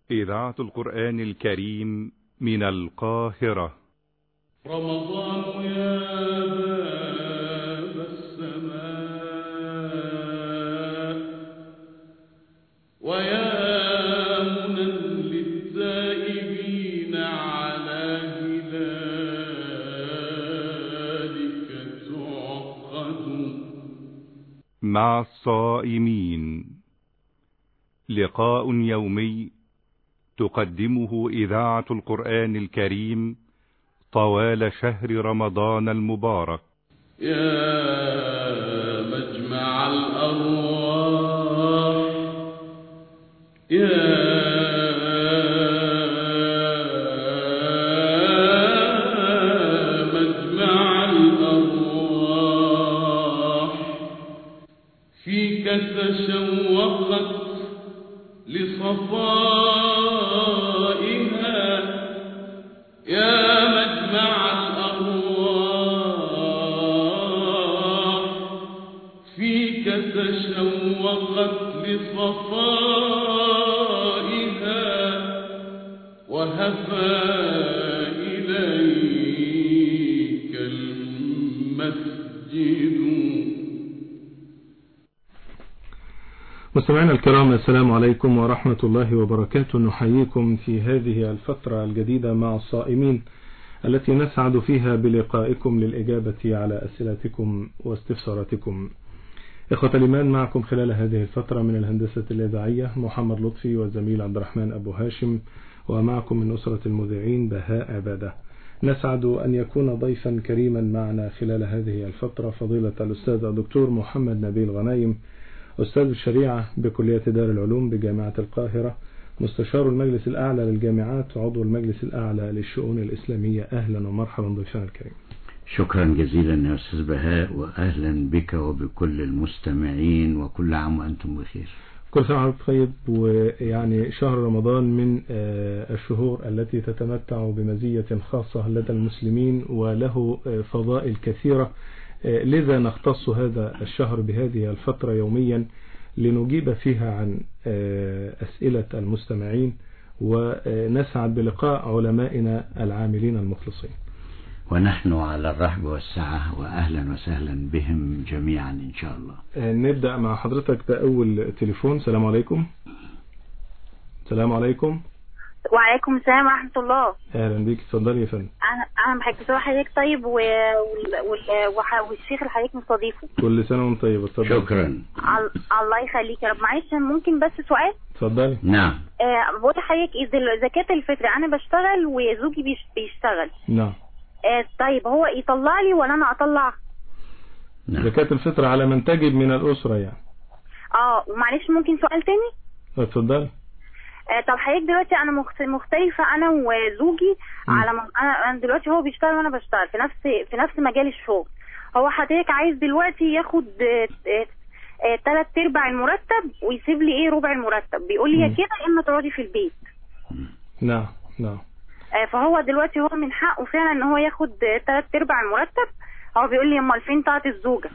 إذاعة القرآن الكريم من القاهرة رمضان يا باب السماء ويا منى للتائبين على هلالك تعقد مع الصائمين لقاء يومي تقدمه إذاعة القرآن الكريم طوال شهر رمضان المبارك يا مجمع الأرواح يا مجمع الأرواح فيك تشوقت لصفائها يا مجمع الأرواح فيك تشوقت لصفائها وهفى إليك المسجد مستمعينا الكرام السلام عليكم ورحمة الله وبركاته نحييكم في هذه الفترة الجديدة مع الصائمين التي نسعد فيها بلقائكم للإجابة على أسئلتكم واستفساراتكم إخوة الإيمان معكم خلال هذه الفترة من الهندسة الإذاعية محمد لطفي والزميل عبد الرحمن أبو هاشم ومعكم من أسرة المذيعين بهاء عبادة نسعد أن يكون ضيفا كريما معنا خلال هذه الفترة فضيلة الأستاذ الدكتور محمد نبيل غنايم أستاذ الشريعة بكلية دار العلوم بجامعة القاهرة مستشار المجلس الأعلى للجامعات وعضو المجلس الأعلى للشؤون الإسلامية أهلا ومرحبا ضيفنا الكريم شكرا جزيلا يا أستاذ بهاء وأهلا بك وبكل المستمعين وكل عام وأنتم بخير كل سنة وحضرتك طيب ويعني شهر رمضان من آه، الشهور التي تتمتع بمزية خاصة لدى المسلمين وله آه، فضائل كثيرة آه، لذا نختص هذا الشهر بهذه الفترة يوميا لنجيب فيها عن آه، أسئلة المستمعين ونسعد بلقاء علمائنا العاملين المخلصين ونحن على الرحب والسعة وأهلا وسهلا بهم جميعا إن شاء الله آه، نبدأ مع حضرتك بأول تليفون السلام عليكم السلام عليكم وعليكم السلام ورحمة الله أهلا بيك اتفضلي يا فندم أنا أنا بحب صباح حضرتك طيب و... وال... وال... وح... والشيخ اللي حضرتك مستضيفه كل سنة وانت طيب اتفضلي شكرا عل... الله يخليك يا رب معلش ممكن بس سؤال اتفضلي نعم آه بقول لحضرتك إذا زكاة الفطر أنا بشتغل وزوجي بيش... بيشتغل نعم آه طيب هو يطلع لي ولا أنا أطلع؟ نعم زكاة الفطر على من تجب من الأسرة يعني اه ومعلش ممكن سؤال تاني؟ اتفضلي آه طب حضرتك دلوقتي أنا مخت... مختلفة أنا وزوجي على م... أنا أنا دلوقتي هو بيشتغل وأنا بشتغل في نفس في نفس مجال الشغل هو حضرتك عايز دلوقتي ياخد آه، آه، آه، تلات ارباع المرتب ويسيب لي ايه ربع المرتب بيقول لي يا مم. كده يا اما تقعدي في البيت نعم نعم آه، فهو دلوقتي هو من حقه فعلا ان هو ياخد آه، تلات ارباع المرتب هو بيقول لي امال فين طاعه الزوجه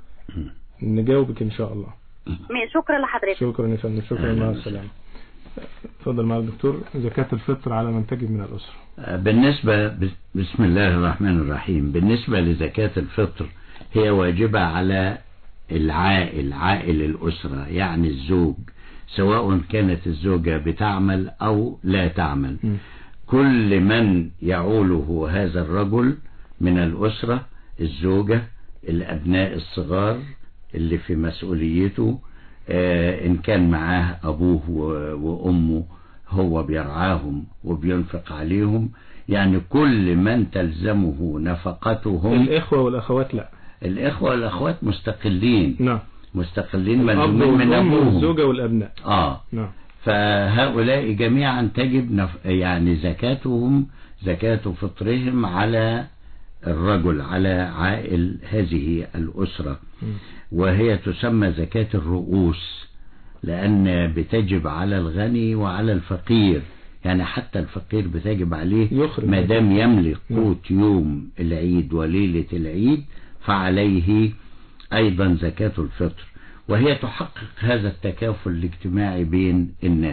نجاوبك إن شاء الله م- شكرا لحضرتك شكرا يا فندم شكرا أهلا مع وسهلا. السلامة اتفضل مع الدكتور زكاة الفطر على من تجب من الأسرة بالنسبة بسم الله الرحمن الرحيم بالنسبة لزكاة الفطر هي واجبة على العائل عائل الأسرة يعني الزوج سواء كانت الزوجة بتعمل أو لا تعمل م. كل من يعوله هذا الرجل من الأسرة الزوجة الأبناء الصغار اللي في مسؤوليته آه، إن كان معاه أبوه و- وأمه هو بيرعاهم وبينفق عليهم يعني كل من تلزمه نفقتهم الإخوة والأخوات لا الإخوة والأخوات مستقلين نعم مستقلين الأب ملزومين من والأم أبوهم والزوجة والأبناء آه نعم فهؤلاء جميعا تجب نف... يعني زكاتهم زكاة فطرهم على الرجل على عائل هذه الأسرة م. وهي تسمى زكاة الرؤوس لأن بتجب على الغني وعلى الفقير يعني حتى الفقير بتجب عليه يخرج. ما دام يملك نعم. قوت يوم العيد وليلة العيد فعليه أيضا زكاة الفطر وهي تحقق هذا التكافل الاجتماعي بين الناس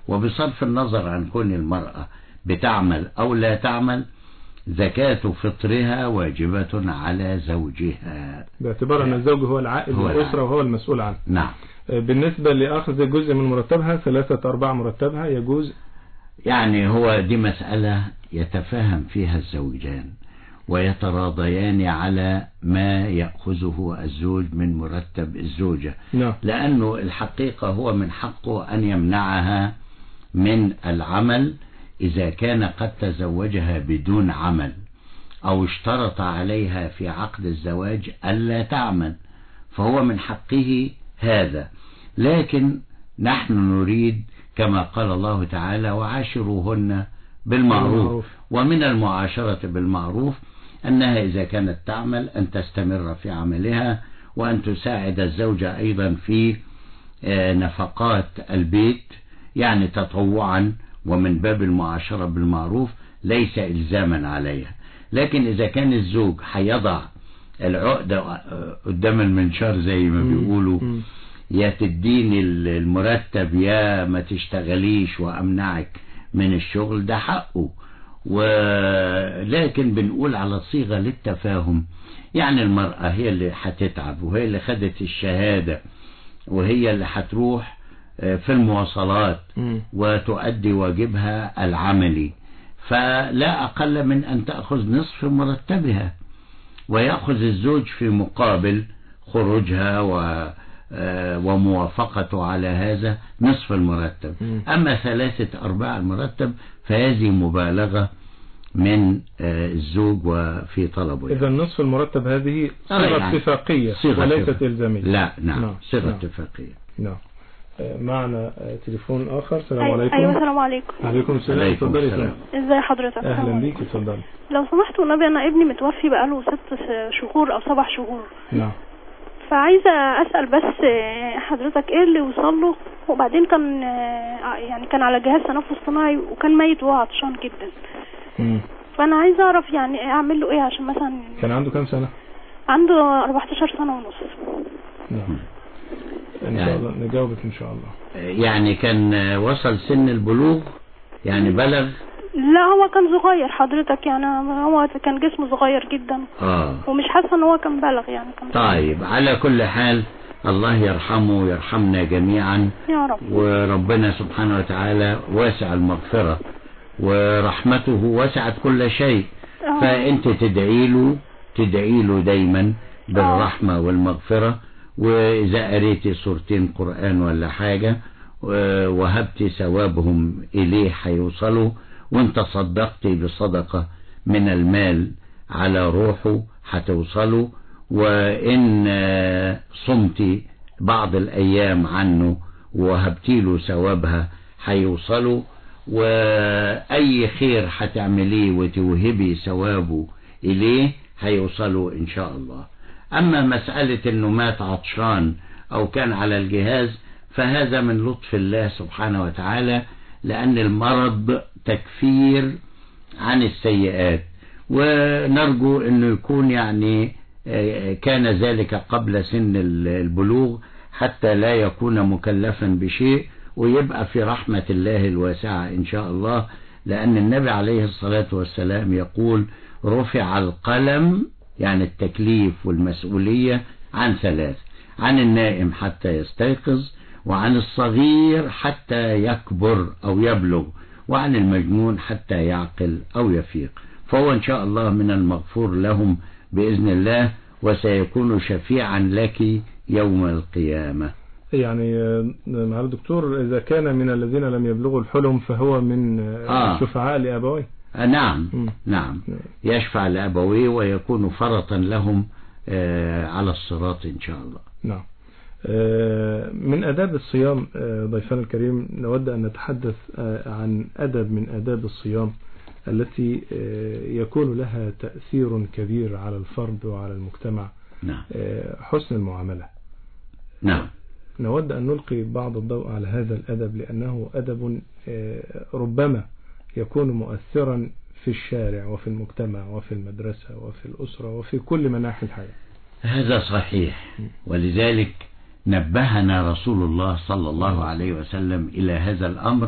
وبصرف النظر عن كون المرأة بتعمل أو لا تعمل زكاة فطرها واجبة على زوجها باعتبار أن الزوج هو العائد هو للأسرة العائد. وهو المسؤول عنه نعم آه، بالنسبة لأخذ جزء من مرتبها ثلاثة أرباع مرتبها يجوز يعني هو دي مسألة يتفاهم فيها الزوجان ويتراضيان على ما يأخذه الزوج من مرتب الزوجة نعم لأنه الحقيقة هو من حقه أن يمنعها من العمل إذا كان قد تزوجها بدون عمل أو اشترط عليها في عقد الزواج ألا تعمل فهو من حقه هذا لكن نحن نريد كما قال الله تعالى وعاشروهن بالمعروف بالمعروف. ومن المعاشرة بالمعروف أنها إذا كانت تعمل أن تستمر في عملها وأن تساعد الزوجة أيضا في آه، نفقات البيت يعني تطوعا ومن باب المعاشرة بالمعروف ليس إلزاما عليها لكن إذا كان الزوج هيضع العقدة آه، قدام المنشار زي ما بيقولوا مم. يا تديني المرتب يا ما تشتغليش وأمنعك من الشغل ده حقه ولكن بنقول على صيغة للتفاهم يعني المرأة هي اللي هتتعب وهي اللي خدت الشهادة وهي اللي هتروح آه، في المواصلات مم. وتؤدي واجبها العملي فلا أقل من أن تأخذ نصف مرتبها ويأخذ الزوج في مقابل خروجها و آه، وموافقته على هذا نصف المرتب مم. أما ثلاثة أرباع المرتب فهذه مبالغة من آه، الزوج وفي طلبه إذا نصف المرتب هذه آه، صيغة يعني اتفاقية صيغة وليست اتفاق. إلزامية لا نعم نعم، صيغة نعم. اتفاقية نعم آه، معنا آه، تليفون آخر السلام أيوة, عليكم أيوة السلام عليكم عليكم السلام عليكم اتفضلي يا السلام. فندم. ازي حضرتك أهلا بيك اتفضلي لو سمحت والنبي أنا ابني متوفي بقاله ست س- شهور أو سبع شهور نعم فعايزة أسأل بس آه، حضرتك ايه اللي وصل له وبعدين كان آه، يعني كان على جهاز تنفس صناعي وكان ميت وهو عطشان جدا مم. فأنا عايزة أعرف يعني أعمل له ايه عشان مثلا كان عنده كام سنة عنده 14 سنة ونص نعم إن يعني- شاء الله نجاوبك إن شاء الله يعني كان آه، وصل سن البلوغ يعني بلغ لا هو كان صغير حضرتك يعني هو كان جسمه صغير جدا آه ومش حاسة ان هو كان بلغ يعني كان طيب على كل حال الله يرحمه ويرحمنا جميعا يا رب وربنا سبحانه وتعالى واسع المغفرة ورحمته وسعت كل شيء آه. فانت تدعي له تدعي له دايما بالرحمة والمغفرة واذا قريتي سورتين قرآن ولا حاجة و- وهبتي ثوابهم اليه هيوصلوا وانت صدقتي بصدقة من المال على روحه هتوصلوا وإن آه، صمتي بعض الأيام عنه وهبتي له ثوابها هيوصلوا وأي خير هتعمليه وتوهبي ثوابه إليه هيوصلوا إن شاء الله أما مسألة أنه مات عطشان أو كان على الجهاز فهذا من لطف الله سبحانه وتعالى لأن المرض تكفير عن السيئات ونرجو أنه يكون يعني آه، كان ذلك قبل سن ال- البلوغ حتى لا يكون مكلفا بشيء ويبقى في رحمة الله الواسعة إن شاء الله لأن النبي عليه الصلاة والسلام يقول رفع القلم يعني التكليف والمسؤولية عن ثلاث عن النائم حتى يستيقظ وعن الصغير حتى يكبر أو يبلغ وعن المجنون حتى يعقل أو يفيق فهو إن شاء الله من المغفور لهم بإذن الله وسيكون شفيعا لك يوم القيامة يعني آه، مع الدكتور إذا كان من الذين لم يبلغوا الحلم فهو من آه، آه. شفعاء لأبويه آه، نعم مم. نعم نعم. يشفع لأبويه ويكون فرطا لهم آه، على الصراط إن شاء الله نعم آه، من أداب الصيام آه، ضيفنا الكريم نود أن نتحدث آه، عن أدب من أداب الصيام التي آه، يكون لها تأثير كبير على الفرد وعلى المجتمع نعم آه، حسن المعاملة نعم نود أن نلقي بعض الضوء على هذا الأدب لأنه أدب آه، ربما يكون مؤثرا في الشارع وفي المجتمع وفي المدرسة وفي الأسرة وفي كل مناحي الحياة هذا صحيح ولذلك نبهنا رسول الله صلى الله عليه وسلم إلى هذا الأمر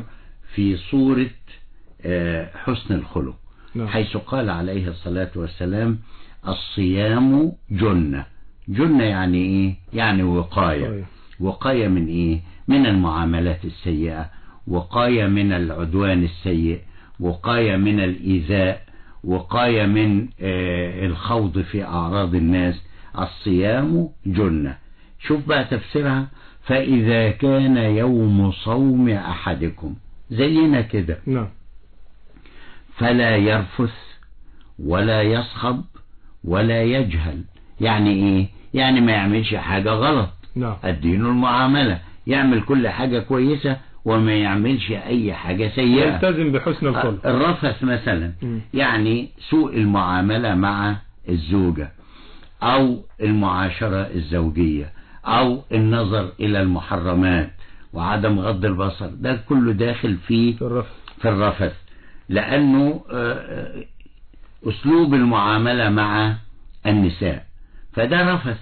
في صورة آه، حسن الخلق نعم. حيث قال عليه الصلاة والسلام الصيام جنة جنة يعني ايه يعني وقاية وقاية. وقاية من ايه من المعاملات السيئة وقاية من العدوان السيء وقاية من الإيذاء وقاية من آه، الخوض في أعراض الناس الصيام جنة شوف بقى تفسيرها فإذا كان يوم صوم أحدكم زينا كده نعم فلا يرفث ولا يصخب ولا يجهل يعني ايه يعني ما يعملش حاجة غلط نعم الدين المعاملة يعمل كل حاجة كويسة وما يعملش اي حاجة سيئة يلتزم بحسن الخلق الرفث مثلا مم. يعني سوء المعاملة مع الزوجة او المعاشرة الزوجية او النظر الى المحرمات وعدم غض البصر ده كله داخل في في الرفض في الرفث لأنه آه، آه، أسلوب المعاملة مع النساء فده رفث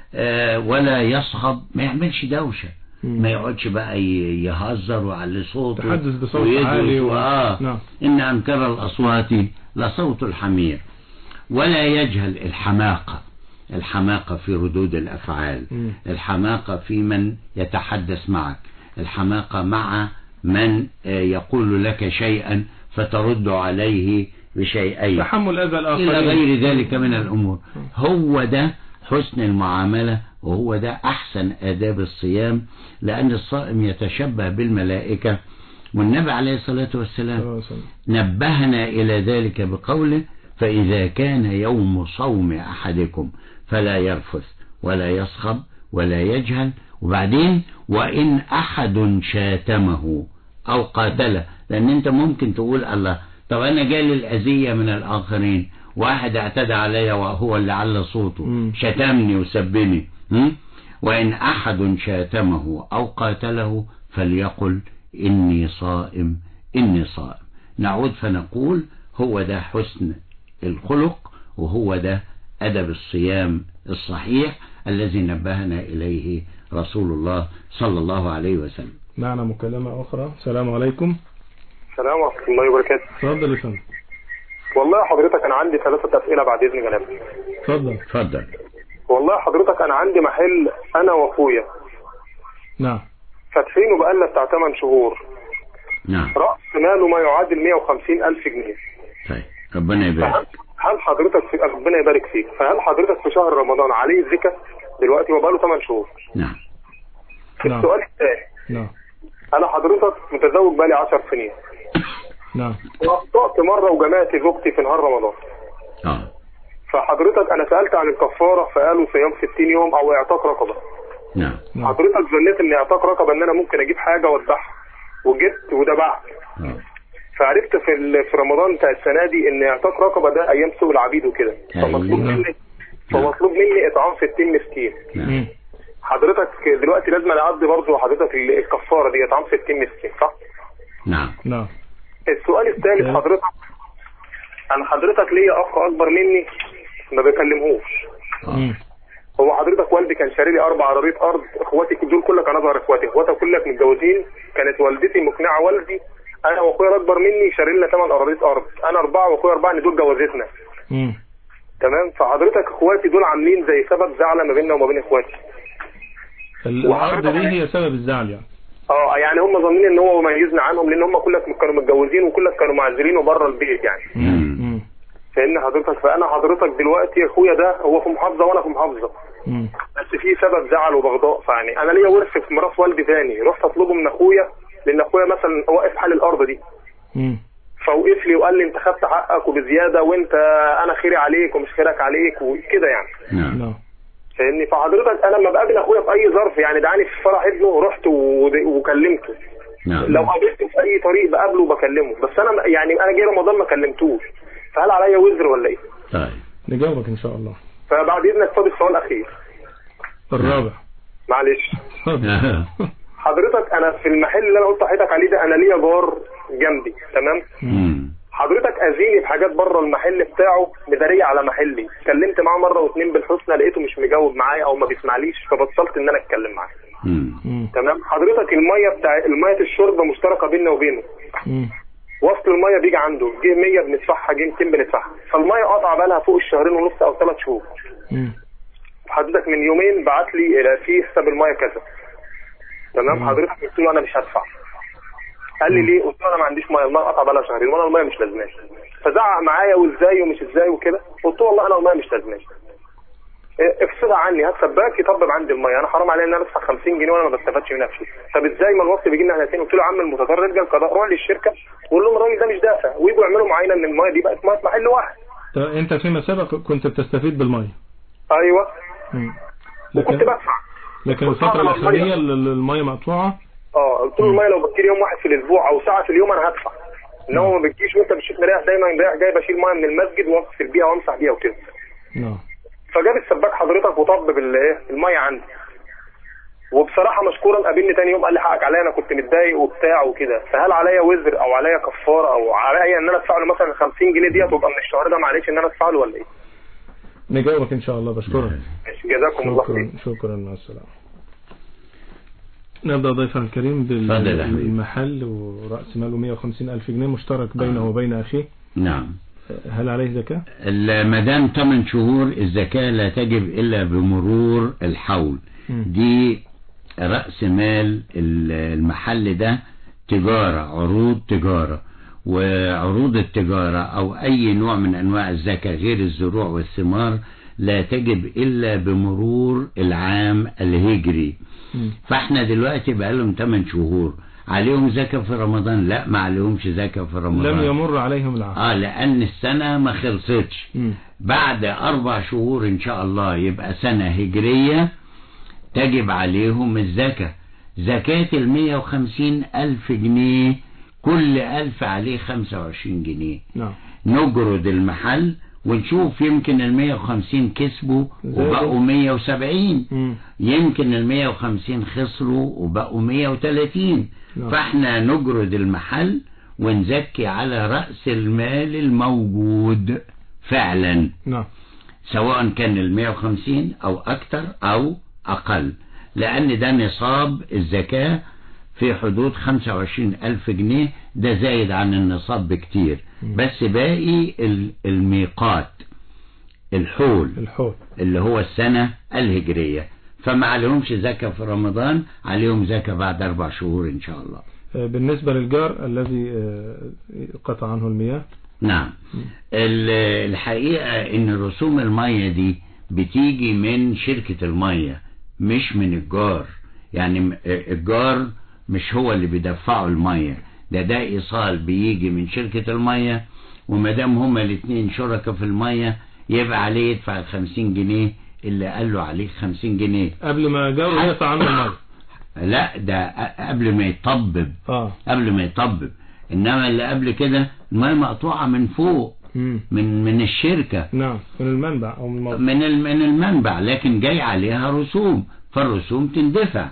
آه، ولا يصخب ما يعملش دوشة مم. ما يقعدش بقى ي- يهزر وعلى صوته تحدث بصوت ويدرس عالي و- وآه نعم. إن أنكر الأصوات لصوت الحمير ولا يجهل الحماقة الحماقة في ردود الأفعال مم. الحماقة في من يتحدث معك الحماقة مع من آه، يقول لك شيئا فترد عليه بشيئين تحمل أذى الآخرين إلى غير ذلك من الأمور هو ده حسن المعاملة وهو ده أحسن آداب الصيام لأن الصائم يتشبه بالملائكة والنبي عليه الصلاة والسلام صلى الله عليه وسلم. نبهنا إلى ذلك بقوله فإذا كان يوم صوم أحدكم فلا يرفث ولا يصخب ولا يجهل وبعدين وإن أحد شاتمه أو قاتله لأن أنت ممكن تقول الله طب أنا جالي الأذية من الآخرين واحد اعتدى علي وهو اللي على صوته مم. شتمني وسبني م? وإن أحد شاتمه أو قاتله فليقل إني صائم إني صائم نعود فنقول هو ده حسن الخلق وهو ده أدب الصيام الصحيح الذي نبهنا إليه رسول الله صلى الله عليه وسلم معنا مكالمة أخرى السلام عليكم السلام ورحمة الله وبركاته تفضل يا فندم والله حضرتك أنا عندي ثلاثة أسئلة بعد إذن جنابك تفضل اتفضل والله حضرتك أنا عندي محل أنا وأخويا نعم فاتحينه بقالنا بتاع 8 شهور نعم رأس ماله ما يعادل 150 ألف جنيه طيب ربنا فهل يبارك هل حضرتك في ربنا يبارك فيك فهل حضرتك في شهر رمضان عليه الزكاة دلوقتي هو بقاله 8 شهور نعم نعم السؤال الثاني نعم أنا حضرتك متزوج بقالي 10 سنين نعم وأخطأت مرة وجمعت زوجتي في نهار رمضان اه فحضرتك أنا سألت عن الكفارة فقالوا صيام 60 يوم أو إعتاق رقبة نعم نعم حضرتك ظنيت ان اعتاق رقبه ان انا ممكن اجيب حاجه واذبحها وجبت وذبحت اه فعرفت في ال- في رمضان بتاع السنه دي ان اعتاق رقبه ده ايام سوق العبيد وكده فمطلوب أيوة. مني فمطلوب مني اطعام 60 مسكين نعم مم. حضرتك دلوقتي لازم أنا اقضي برضه حضرتك ال- الكفاره دي اطعام 60 مسكين صح؟ نعم نعم السؤال الثالث أوكي. حضرتك انا حضرتك ليا اخ اكبر مني ما بكلمهوش مم. هو حضرتك والدي كان شاري لي اربع عربيه ارض اخواتي دول كلك انا اصغر اخواتي اخواتي كلك متجوزين كانت والدتي مقنعه والدي انا واخويا الاكبر مني شاري لنا ثمان عربيه ارض انا اربعه واخويا اربعه ان دول جوازتنا مم. تمام فحضرتك اخواتي دول عاملين زي سبب زعله ما بيننا وما بين اخواتي الأرض دي هي سبب الزعل يعني اه يعني هم ظانين ان هو مميزنا عنهم لان هم كلك كانوا متجوزين وكلك كانوا معزلين وبره البيت يعني مم. مم. فان حضرتك فانا حضرتك دلوقتي اخويا ده هو في محافظه وانا في محافظه مم. بس في سبب زعل وبغضاء فيعني انا ليا ورث في ميراث والدي تاني رحت اطلبه من اخويا لان اخويا مثلا واقف حال الارض دي مم. فوقف لي وقال لي انت خدت حقك وبزياده وانت انا خيري عليك ومش خيرك عليك وكده يعني نعم نعم فاهمني فحضرتك انا لما بقابل اخويا في اي ظرف يعني دعاني في فرح ابنه رحت ود- وكلمته نعم لو قابلته في اي طريق بقابله وبكلمه بس انا يعني انا جاي رمضان ما كلمتوش فهل عليا وزر ولا ايه؟ طيب نجاوبك إن شاء الله فبعد اذنك فاضل سؤال اخير الرابع معلش حضرتك انا في المحل اللي انا قلت لحضرتك عليه ده انا ليا جار جنبي تمام مم. حضرتك اذيني بحاجات بره المحل بتاعه مداريه على محلي اتكلمت معاه مره واتنين بالحسنى لقيته مش مجاوب معايا او ما بيسمعليش فبطلت ان انا اتكلم معاه مم. مم. تمام حضرتك الميه بتاع الميه الشرب مشتركه بيننا وبينه مم. وسط الميه بيجي عنده جه 100 بندفعها جه 200 بندفعها فالميه قطع بقى لها فوق الشهرين ونص او ثلاث شهور مم. حضرتك من يومين بعت لي الى في حساب الميه كذا تمام حضرتك قلت له انا مش هدفع قال لي ليه قلت له انا ما عنديش ميه الميه قطع بقى لها شهرين وانا الميه مش لازماني فزعق معايا وازاي ومش ازاي وكده قلت له والله انا الميه مش لازماني إيه، افصلها عني هات سباك يطبب عندي الميه انا حرام عليا ان انا ادفع 50 جنيه وانا ما بستفادش منها فلوس طب ازاي ما الوصل بيجي لنا احنا الاثنين قلت له يا عم المتضرر ارجع القضاء روح للشركه وقول لهم الراجل ده مش دافع ويجوا يعملوا معاينه ان الميه دي بقت ميه محل واحد طب انت فيما سبق كنت بتستفيد بالميه ايوه مم. وكنت لكن بدفع لكن الفترة الأخرانية ال- ال- المية مقطوعة اه قلت له الميه لو بتجيلي يوم واحد في الاسبوع او ساعه في اليوم انا هدفع انما ما بتجيش وانت مش مريح دايما رايح جاي بشيل ميه من المسجد واغسل بيها وامسح بيها وكده نعم فجاب السباك حضرتك وطبب الايه الميه عندي وبصراحه مشكورا قابلني تاني يوم قال لي حقك عليا انا كنت متضايق وبتاع وكده فهل عليا وزر او عليا كفاره او عليا ان انا ادفع له مثلا 50 جنيه ديت وابقى من الشهر ده معلش ان انا ادفع له ولا ايه؟ نجاوبك إن شاء الله بشكرك ماشي، جزاكم الله خير شكرا شكرا مع السلامة نبدأ ضيفنا الكريم اتفضل يا حبيبي. بالمحل ورأس ماله 150 ألف جنيه مشترك بينه وبين أخيه نعم هل عليه زكاة؟ ما دام 8 شهور الزكاة لا تجب إلا بمرور الحول مم. دي رأس مال ال- المحل ده تجارة عروض تجارة وعروض التجارة أو أي نوع من أنواع الزكاة غير الزروع والثمار لا تجب إلا بمرور العام الهجري مم. فاحنا دلوقتي بقالهم 8 شهور عليهم زكاة في رمضان لا ما عليهمش زكاة في رمضان لم يمر عليهم العام اه لأن السنة ما خلصتش مم. بعد أربع شهور إن شاء الله يبقى سنة هجرية تجب عليهم الزكاة زكاة المية وخمسين ألف جنيه كل ألف عليه خمسة وعشرين جنيه نعم نجرد المحل ونشوف يمكن المية وخمسين كسبوا زادوا. وبقوا مية وسبعين مم. يمكن المية وخمسين خسروا وبقوا مية وتلاتين نعم. فاحنا نجرد المحل ونزكي على رأس المال الموجود فعلا نعم سواء كان المية وخمسين أو أكتر أو أقل لأن ده نصاب الزكاة في حدود خمسة وعشرين ألف جنيه ده زايد عن النصاب بكتير بس باقي ال- الميقات الحول الحول اللي هو السنة الهجرية فما عليهمش زكاة في رمضان عليهم زكاة بعد أربع شهور إن شاء الله آه، بالنسبة للجار الذي آه، قطع عنه المياه نعم ال- الحقيقة ان رسوم المية دي بتيجي من شركة المية مش من الجار يعني م- الجار مش هو اللي بيدفعوا المية ده ده ايصال بيجي من شركة المية ومدام هما الاتنين شركة في المية يبقى عليه يدفع الخمسين جنيه اللي قال له عليه خمسين جنيه قبل ما جاره يقطع عنه المياه لا ده أ- قبل ما يطبب اه قبل ما يطبب انما اللي قبل كده المية مقطوعة من فوق مم. من من الشركة نعم من المنبع او من الموضع من ال- من المنبع لكن جاي عليها رسوم فالرسوم تندفع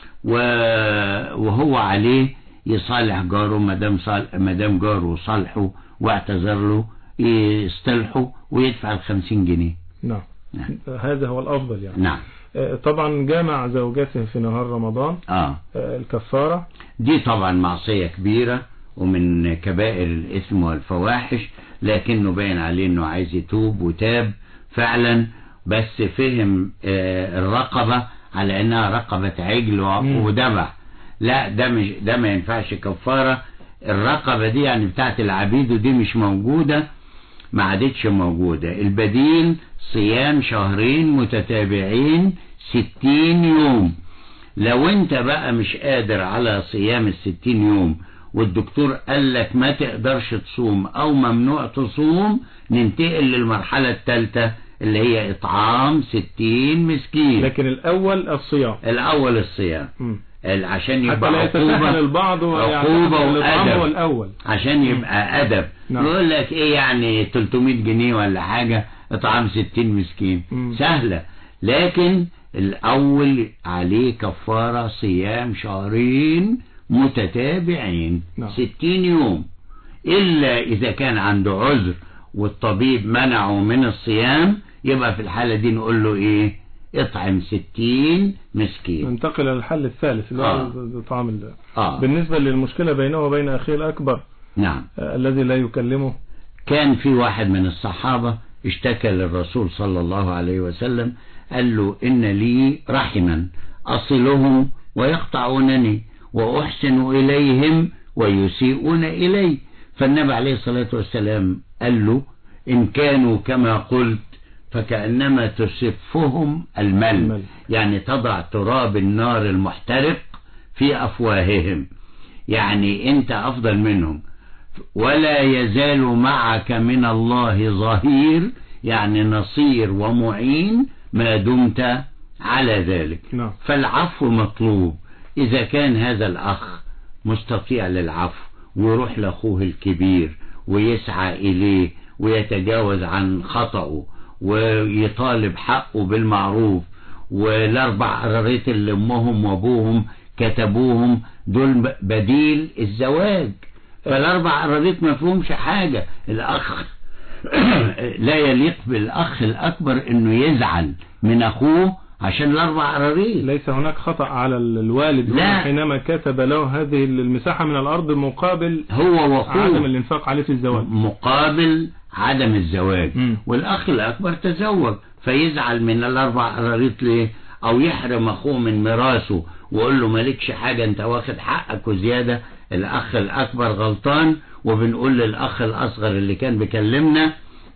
و- وهو عليه يصالح جاره ما دام صال- ما دام جاره صالحه واعتذر له يصطلحه ويدفع ال 50 جنيه نعم نعم. هذا هو الافضل يعني نعم آه، طبعا جامع زوجته في نهار رمضان اه آه، الكفارة دي طبعا معصية كبيرة ومن كبائر الإثم والفواحش لكنه باين عليه انه عايز يتوب وتاب فعلا بس فهم آه، الرقبة على انها رقبة عجل و- مم. وذبح لا ده مش ده ما ينفعش كفارة الرقبة دي يعني بتاعت العبيد ودي مش موجودة ما عادتش موجودة البديل صيام شهرين متتابعين ستين يوم لو انت بقى مش قادر على صيام الستين يوم والدكتور قال لك ما تقدرش تصوم او ممنوع تصوم ننتقل للمرحلة الثالثة اللي هي اطعام ستين مسكين لكن الاول الصيام الاول الصيام مم. ال- عشان حتى يبقى لا يتساهل عقوبة البعض عقوبة ويعتقد الإطعام هو وأدب الأول عشان يبقى أدب نعم. يقول لك إيه يعني 300 جنيه ولا حاجة إطعام 60 مسكين مم. سهلة لكن الأول عليه كفارة صيام شهرين متتابعين نعم. 60 يوم إلا إذا كان عنده عذر والطبيب منعه من الصيام يبقى في الحالة دي نقول له إيه اطعم ستين مسكين ننتقل إلى الحل الثالث اللي آه. هو طعام ال- آه. بالنسبة للمشكلة بينه وبين أخيه الأكبر نعم آه، الذي لا يكلمه كان في واحد من الصحابة اشتكى للرسول صلى الله عليه وسلم قال له إن لي رحما أصلهم ويقطعونني وأحسن إليهم ويسيئون إلي فالنبي عليه الصلاة والسلام قال له إن كانوا كما قلت فكأنما تسفهم المل المل. يعني تضع تراب النار المحترق في أفواههم يعني أنت أفضل منهم ولا يزال معك من الله ظهير يعني نصير ومعين ما دمت على ذلك نعم. فالعفو مطلوب إذا كان هذا الأخ مستطيع للعفو ويروح لأخوه الكبير ويسعى إليه ويتجاوز عن خطأه ويطالب حقه بالمعروف والأربع قرارات اللي أمهم وأبوهم كتبوهم دول بديل الزواج فالأربع قرارات ما فيهمش حاجة الأخ لا يليق بالأخ الأكبر إنه يزعل من أخوه عشان الأربع قرارات ليس هناك خطأ على ال- الوالد لا. هنا حينما كتب له هذه المساحة من الأرض مقابل هو عدم وأخوه الإنفاق عليه في الزواج مقابل عدم الزواج مم. والأخ الأكبر تزوج فيزعل من الأربع قرارات ليه أو يحرم أخوه من ميراثه ويقول له مالكش حاجة أنت واخد حقك وزيادة الأخ الأكبر غلطان وبنقول للأخ الأصغر اللي كان بيكلمنا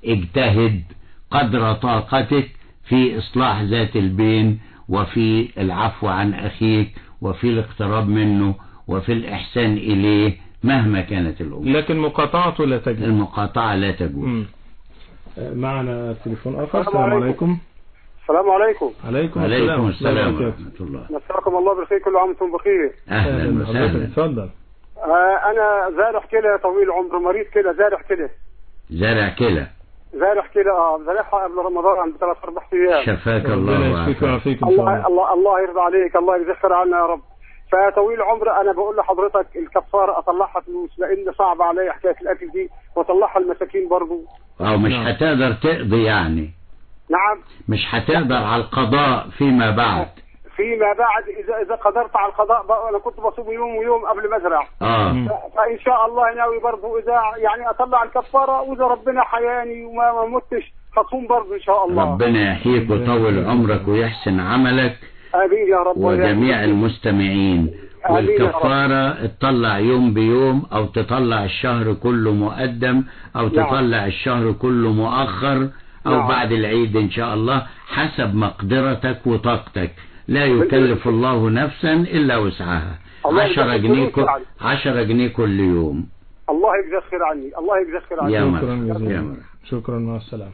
اجتهد قدر طاقتك في إصلاح ذات البين وفي العفو عن أخيك وفي الاقتراب منه وفي الإحسان إليه مهما كانت الأمور لكن مقاطعته لا تجوز المقاطعة لا تجوز مم. آه، معنا تليفون آخر السلام السلام عليكم. عليكم السلام عليكم عليكم عليكم السلام ورحمة ورحمة الله مساكم الله بالخير كل عام وانتم بخير أهلا حضرتك وسهلا اتفضل آه انا زارع كلى طويل عمر مريض كلى زارع كلى زرع كلى زارع كلى اه زارعها قبل رمضان عند ثلاث اربع ايام شفاك ربنا الله يشفيك وعافاك ويعافيك إن شاء الله الله الله الله يرضى عليك الله يذكر عنا يا رب فطويل عمر انا بقول لحضرتك الكفاره اطلعها فلوس لان صعب علي حكايه الاكل دي واطلعها المساكين برضو أو مش نعم. هتقدر تقضي يعني نعم مش هتقدر على القضاء فيما بعد فيما بعد اذا اذا قدرت على القضاء بقى انا كنت بصوم يوم ويوم قبل ما ازرع اه مم. فان شاء الله ناوي برضو اذا يعني اطلع الكفاره واذا ربنا حياني وما ما متش هصوم برضو ان شاء الله ربنا يحييك ويطول عمرك ويحسن عملك امين يا رب وجميع المستمعين آمين يا رب. والكفارة تطلع يوم بيوم او تطلع الشهر كله مقدم او نعم. تطلع الشهر كله مؤخر او نعم. بعد العيد ان شاء الله حسب مقدرتك وطاقتك لا يكلف الله نفسا الا وسعها الله عشرة يجزاك جنيه فلوس كل يعني. عشرة جنيه كل يوم الله يجزاك خير عني الله يجزاك خير عني يا شكرا مرحبا يا جزيلا مرحبا شكرا مع السلامة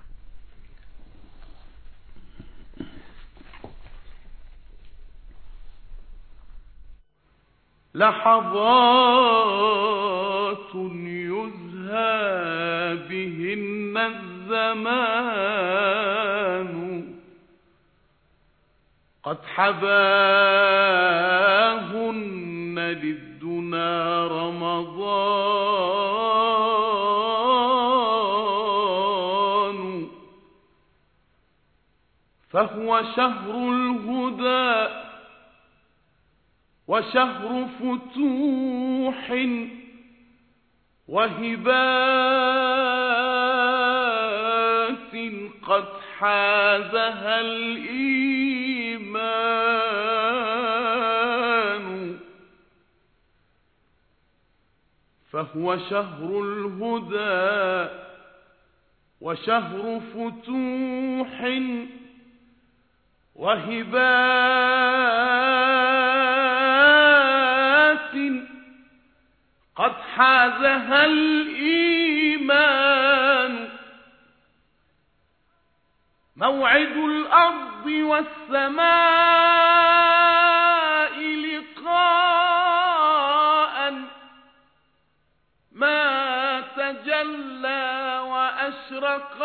لحظات يزهى بهن الزمان قد حباهن للدنا رمضان فهو شهر الهدى وشهر فتوح وهبات قد حازها الإيمان فهو شهر الهدى وشهر فتوح وهبات قد حازها الإيمان موعد الأرض والسماء لقاء ما تجلى وأشرق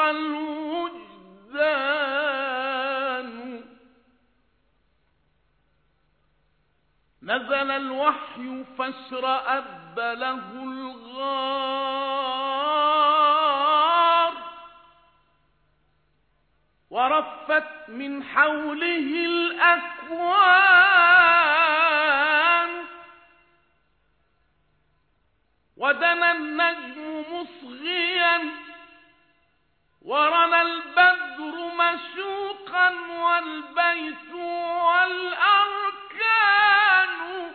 الوجدان نزل الوحي فاشرأب له الغار ورفت من حوله الأكوان ودنا النجم مصغيا ورمى البدر مشوقا والبيت والأركان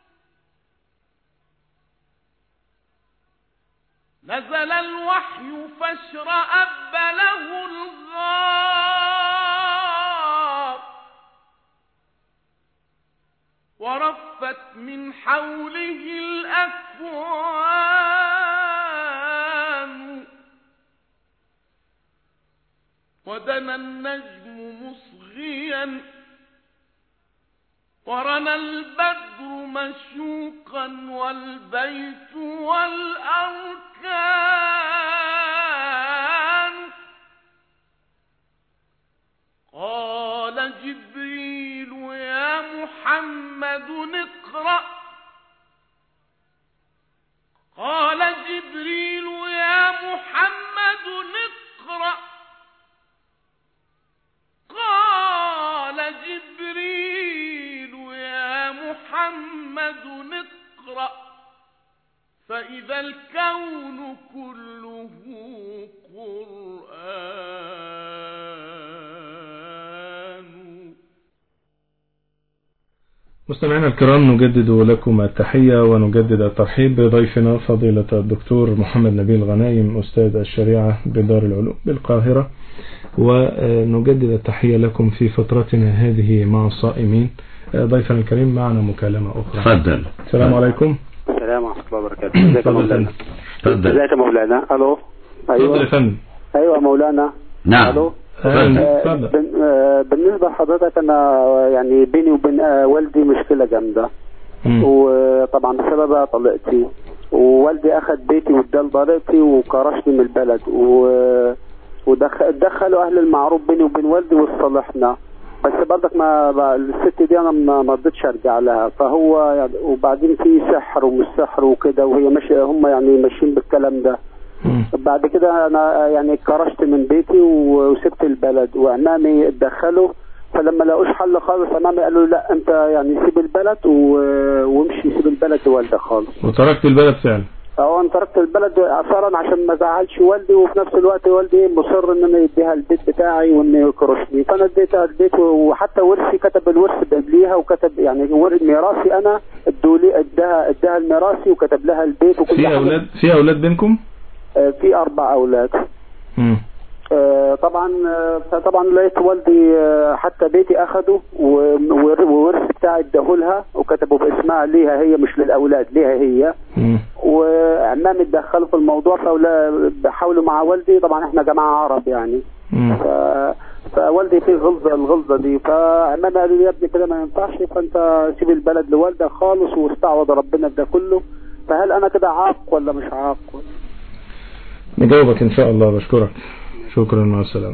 نزل الوحي فاشرأب له الغار ورفت من حوله الأكوان ودنا النجم مصغيا ورنا البدر مشوقا والبيت والأركان قال جبريل يا محمد اقرأ قال جبريل يا محمد اقرأ قال جبريل يا محمد اقرأ فإذا الكون كله قرآن مستمعينا الكرام نجدد لكم التحية ونجدد الترحيب بضيفنا فضيلة الدكتور محمد نبيل غنايم أستاذ الشريعة بدار العلوم بالقاهرة ونجدد التحية لكم في فترتنا هذه مع الصائمين ضيفنا الكريم معنا مكالمة أخرى تفضل السلام عليكم السلام ورحمة الله وبركاته ازيك يا تفضل مولانا تفضل ازيك يا مولانا الو تفضل يا ايوه فندم ايوه يا مولانا نعم الو أهلا، آه، تفضل بن- آه، بالنسبة لحضرتك أنا يعني بيني وبين آه، والدي مشكلة جامدة مم. وطبعا بسببها طلقتي ووالدي أخذ بيتي وادال طليقتي وكرشني من البلد و ودخلوا أهل المعروف بيني وبين والدي وصلحنا بس برضك ما ما- الست دي انا ما ما رضيتش ارجع لها فهو يعني وبعدين في سحر ومش سحر وكده وهي ماشيه هم يعني ماشيين بالكلام ده مم. بعد كده انا يعني كرشت من بيتي و- وسبت البلد وعمامي اتدخلوا فلما لقوش حل خالص عمامي قالوا لا انت يعني سيب البلد و- وامشي سيب البلد لوالدك خالص وتركت البلد فعلا فهو انا تركت البلد اثارا عشان ما ازعلش والدي وفي نفس الوقت والدي مصر ان انا يديها البيت بتاعي وان يكرشني فانا اديتها البيت وحتى ورثي كتب الورث قبليها وكتب يعني ور- ميراثي انا ادولي اداها اداها الميراثي وكتب لها البيت وكل في حاجة. أولاد في أولاد بينكم آه، في اربع اولاد مم. آه، طبعا آه، فطبعا لقيت والدي آه، حتى بيتي اخده و- وور- وورث بتاعي اداهولها وكتبه باسمها ليها هي مش للاولاد ليها هي مم. وعمامي اتدخلوا في الموضوع فولا بحاولوا مع والدي طبعا احنا جماعه عرب يعني مم. ف... فوالدي فيه غلظه الغلظه دي فعمامي قالوا لي يا ابني كده ما ينفعش فانت سيب البلد لوالدك خالص واستعوض ربنا بده كله فهل انا كده عاق ولا مش عاق؟ نجاوبك إن شاء الله بشكرك شكرا مع السلامة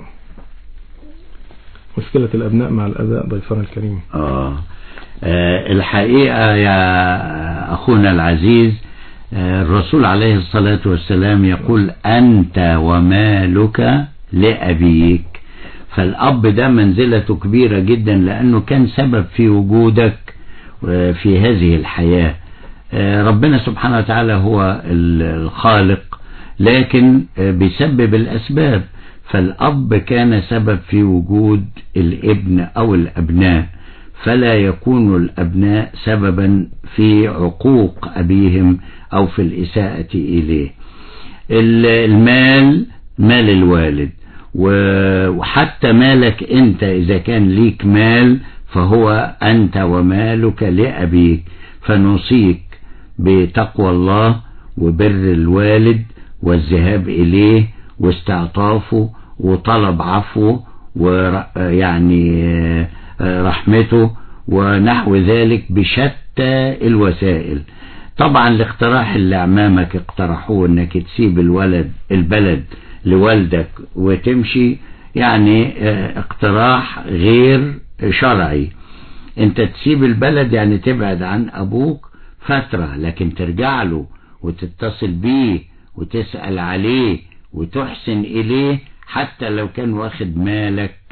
مشكلة الأبناء مع الأباء ضيفنا الكريم آه. آه الحقيقة يا أخونا العزيز آه الرسول عليه الصلاة والسلام يقول أنت ومالك لأبيك فالأب ده منزلته كبيرة جدا لأنه كان سبب في وجودك آه، في هذه الحياة آه، ربنا سبحانه وتعالى هو ال- الخالق لكن آه، بيسبب الأسباب فالأب كان سبب في وجود الابن أو الأبناء فلا يكون الأبناء سببا في عقوق أبيهم أو في الإساءة إليه ال- المال مال الوالد و- وحتى مالك أنت إذا كان ليك مال فهو أنت ومالك لأبيك فنوصيك بتقوى الله وبر الوالد والذهاب إليه واستعطافه وطلب عفوه ويعني رحمته ونحو ذلك بشتى الوسائل طبعا الاقتراح اللي أمامك اقترحوه انك تسيب الولد البلد لوالدك وتمشي يعني اه، اقتراح غير شرعي انت تسيب البلد يعني تبعد عن ابوك فترة لكن ترجع له وتتصل بيه وتسأل عليه وتحسن اليه حتى لو كان واخد مالك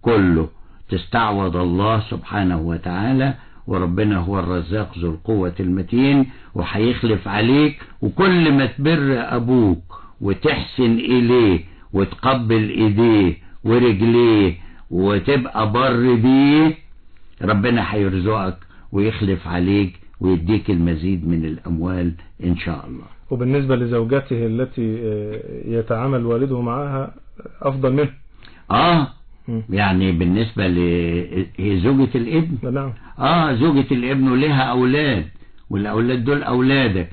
كله تستعوض الله سبحانه وتعالى وربنا هو الرزاق ذو القوة المتين وهيخلف عليك وكل ما تبر أبوك وتحسن إليه وتقبل إيديه ورجليه وتبقى بر بيه ربنا هيرزقك ويخلف عليك ويديك المزيد من الأموال إن شاء الله وبالنسبة لزوجته التي آه، يتعامل والده معها أفضل منه آه مم. يعني بالنسبة ل هي زوجة الابن نعم اه زوجة الابن ولها اولاد والاولاد دول اولادك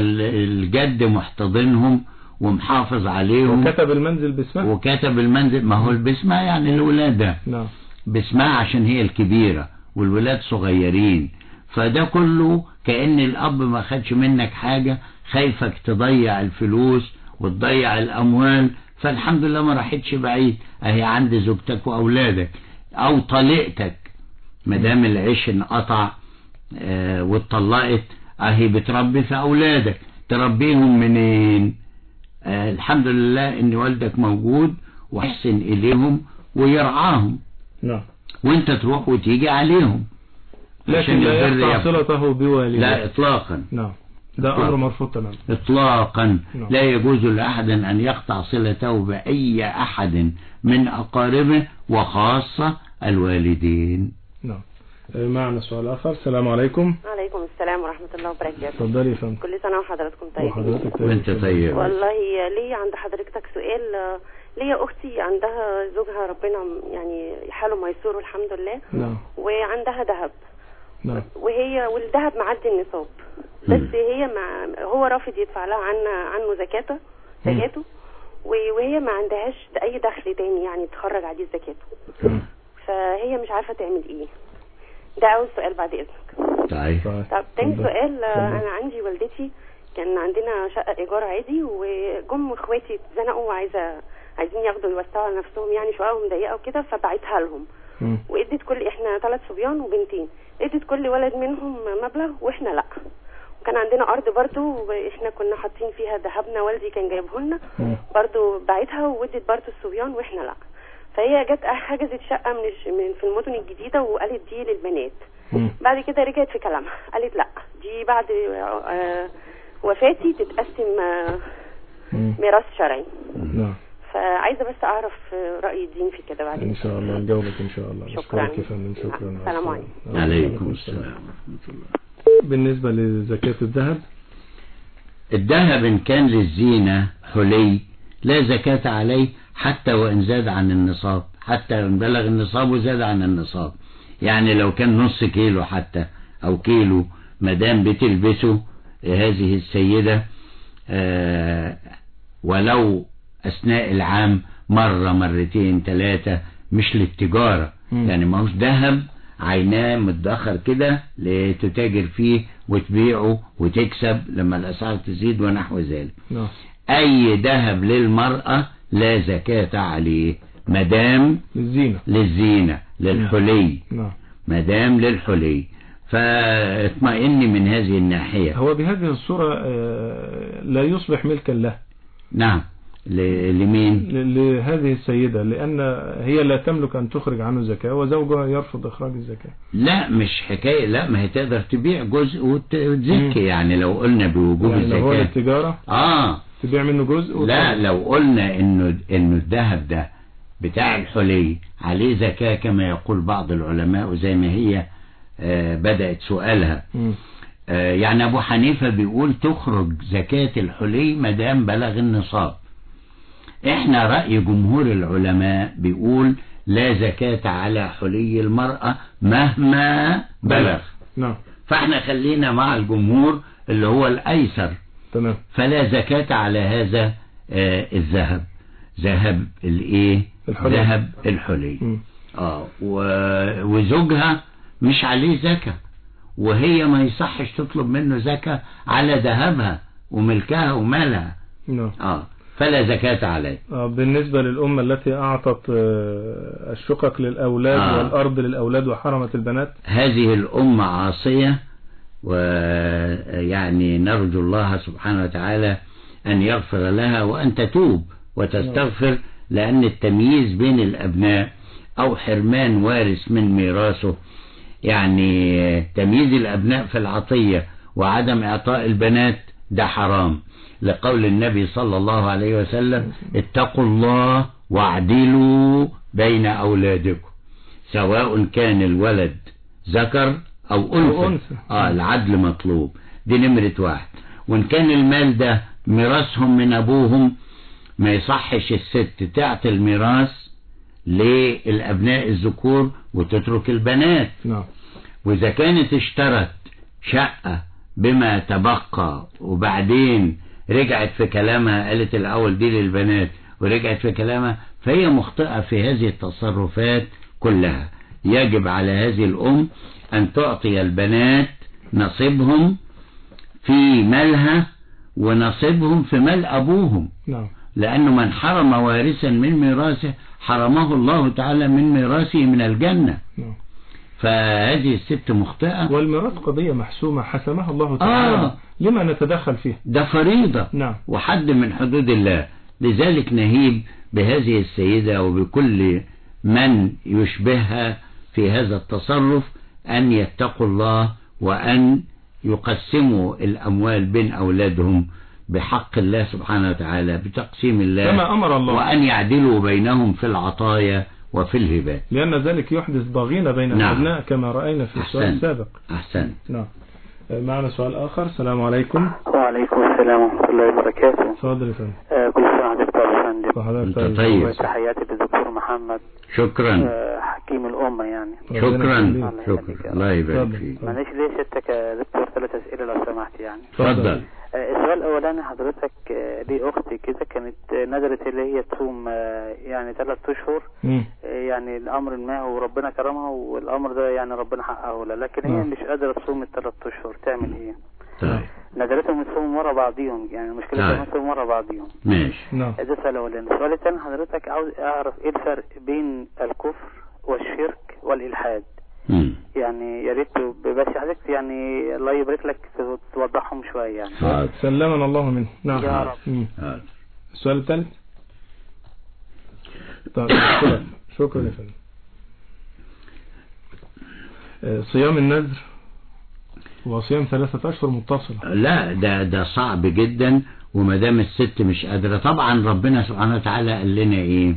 فالجد محتضنهم ومحافظ عليهم وكتب المنزل باسمه وكتب المنزل ما هو باسمها يعني الولادة نعم باسمها عشان هي الكبيرة والولاد صغيرين فده كله كأن الأب ما خدش منك حاجة خايفك تضيع الفلوس وتضيع الأموال فالحمد لله ما راحتش بعيد أهي عند زوجتك وأولادك أو طليقتك ما دام العيش انقطع آه واتطلقت أهي بتربي في أولادك تربيهم منين آه الحمد لله إن والدك موجود واحسن إليهم ويرعاهم نعم وانت تروح وتيجي عليهم لكن عشان لا البر يقطع يبقى. صلته بوالده لا اطلاقا نعم ده إطلاقاً. أمر مرفوض تماما اطلاقا نعم. لا يجوز لاحد ان يقطع صلته باي احد من اقاربه وخاصه الوالدين نعم آه، معنا سؤال آخر السلام عليكم عليكم السلام ورحمة الله وبركاته اتفضلي يا فندم كل سنة وحضراتكم طيبين وحضرتك طيب. وانت طيب والله ليا عند حضرتك سؤال آه، ليا أختي عندها زوجها ربنا يعني حاله ميسور والحمد لله نعم وعندها ذهب نعم وهي والذهب معدي النصاب بس هي مع هو رافض يدفع لها عن عنه زكاته مم. زكاته و- وهي ما عندهاش اي دخل تاني يعني تخرج عليه زكاته مم. فهي مش عارفه تعمل ايه ده اول سؤال بعد اذنك طيب طيب طب تاني اتفضل. سؤال آه، اتفضل. انا عندي والدتي كان عندنا شقه ايجار عادي وجم اخواتي اتزنقوا وعايزه عايزين ياخدوا يوسعوا على نفسهم يعني شقه ومضيقه وكده فبعتها لهم مم. وادت كل احنا ثلاث صبيان وبنتين ادت كل ولد منهم مبلغ واحنا لا وكان عندنا ارض برضو واحنا كنا حاطين فيها ذهبنا والدي كان جايبه لنا مم. برضو باعتها وادت برضو الصبيان واحنا لا فهي جت حجزت شقه من, الش... من في المدن الجديده وقالت دي للبنات مم. بعد كده رجعت في كلامها قالت لا دي بعد آه، وفاتي تتقسم آه، مم. ميراث شرعي نعم فعايزه بس اعرف آه، راي الدين في كده بعد ان شاء الله نجاوبك ان شاء الله شكراً. أشكرك يا فندم شكرا نعم. السلام عليكم. عليكم السلام ورحمه الله بالنسبة لزكاة الذهب الذهب إن كان للزينة حلي لا زكاة عليه حتى وإن زاد عن النصاب حتى إن بلغ النصاب وزاد عن النصاب يعني لو كان نص كيلو حتى أو كيلو مدام بتلبسه هذه السيدة آه، ولو أثناء العام مرة مرتين ثلاثة مش للتجارة مم. يعني ما هوش ذهب عيناه متدخر كده لتتاجر فيه وتبيعه وتكسب لما الأسعار تزيد ونحو ذلك نعم أي ذهب للمرأة لا زكاة عليه مدام للزينة للزينة للحلي نعم مدام للحلي فاطمئني من هذه الناحية هو بهذه الصورة آه، لا يصبح ملكا له نعم ل- لمين ل- لهذه السيدة لأن هي لا تملك أن تخرج عنه زكاة وزوجها يرفض إخراج الزكاة لا مش حكاية لا ما هي تقدر تبيع جزء وت- وتزكي يعني لو قلنا بوجوب يعني لو هو الزكاة للتجارة اه تبيع منه جزء لا وتخرج. لو قلنا انه انه الذهب ده بتاع الحلي عليه زكاة كما يقول بعض العلماء وزي ما هي آه بدأت سؤالها مم. آه يعني ابو حنيفة بيقول تخرج زكاة الحلي ما دام بلغ النصاب احنا رأي جمهور العلماء بيقول لا زكاة على حلي المرأة مهما بلغ نعم فاحنا خلينا مع الجمهور اللي هو الايسر تمام فلا زكاة على هذا آه الذهب ذهب الايه الحلي. ذهب الحلي مم. اه و- وزوجها مش عليه زكاة وهي ما يصحش تطلب منه زكاة على ذهبها وملكها ومالها نعم اه فلا زكاة عليه آه، بالنسبة للأمة التي أعطت آه، الشقق للأولاد آه. والأرض للأولاد وحرمت البنات هذه الأمة عاصية ويعني نرجو الله سبحانه وتعالى أن يغفر لها وأن تتوب وتستغفر لأن التمييز بين الأبناء أو حرمان وارث من ميراثه يعني تمييز الأبناء في العطية وعدم إعطاء البنات ده حرام لقول النبي صلى الله عليه وسلم اتقوا الله واعدلوا بين أولادكم سواء كان الولد ذكر أو أو أنثى أنثى. آه العدل مطلوب دي نمرة واحد وإن كان المال ده ميراثهم من أبوهم ما يصحش الست تعطي الميراث للأبناء الذكور وتترك البنات نعم وإذا كانت اشترت شقة بما تبقى وبعدين رجعت في كلامها قالت الأول دي للبنات ورجعت في كلامها فهي مخطئة في هذه التصرفات كلها يجب على هذه الأم أن تعطي البنات نصيبهم في مالها ونصيبهم في مال أبوهم نعم لأنه من حرم وارثا من ميراثه حرمه الله تعالى من ميراثه من الجنة نعم فهذه الست مخطئة والميراث قضية محسومة حسمها الله تعالى آه. لما نتدخل فيها ده فريضة نعم وحد من حدود الله لذلك نهيب بهذه السيدة وبكل من يشبهها في هذا التصرف أن يتقوا الله وأن يقسموا الأموال بين أولادهم بحق الله سبحانه وتعالى بتقسيم الله كما أمر الله وأن يعدلوا بينهم في العطايا وفي الهبات لأن ذلك يحدث ضغينة بين نعم. الأبناء كما رأينا في السؤال أحسنت. السابق أحسنت نعم آه، معنا سؤال آخر السلام عليكم وعليكم السلام ورحمة الله وبركاته تفضل يا فندم آه، كل سنة وحضرتك طيب يا فندم وحضرتك أنت طيب. وتحياتي للدكتور محمد شكرا آه، حكيم الأمة يعني شكرا الله يخليك. شكرا الله يبارك اتفضل. فيك معلش ليه ستك يا دكتور ثلاث أسئلة لو سمحت يعني تفضل آه، السؤال الأولاني حضرتك آه، لي أختي كده كانت آه، نذرت اللي هي تصوم آه، يعني ثلاث أشهر مم. آه، يعني الأمر ما وربنا كرمها والأمر ده يعني ربنا حققه لها لكن هي نعم. مش قادرة تصوم الثلاث أشهر تعمل إيه؟ طيب نذرتهم يصوموا ورا بعضيهم يعني المشكلة طيب. إنهم يصوموا ورا بعضيهم ماشي نعم ده السؤال الأولاني السؤال الثاني حضرتك عاوز أعرف إيه الفرق بين الكفر والشرك والإلحاد مم. يعني يا ريت بس حضرتك يعني الله يبارك لك توضحهم شوية يعني حاضر سلمنا الله منه نعم يا رب. مم. حاضر السؤال الثالث طيب شكرا شكرا يا فندم آه، صيام النذر وصيام ثلاثة أشهر متصلة لا ده ده صعب جدا وما دام الست مش قادرة طبعا ربنا سبحانه وتعالى قال لنا ايه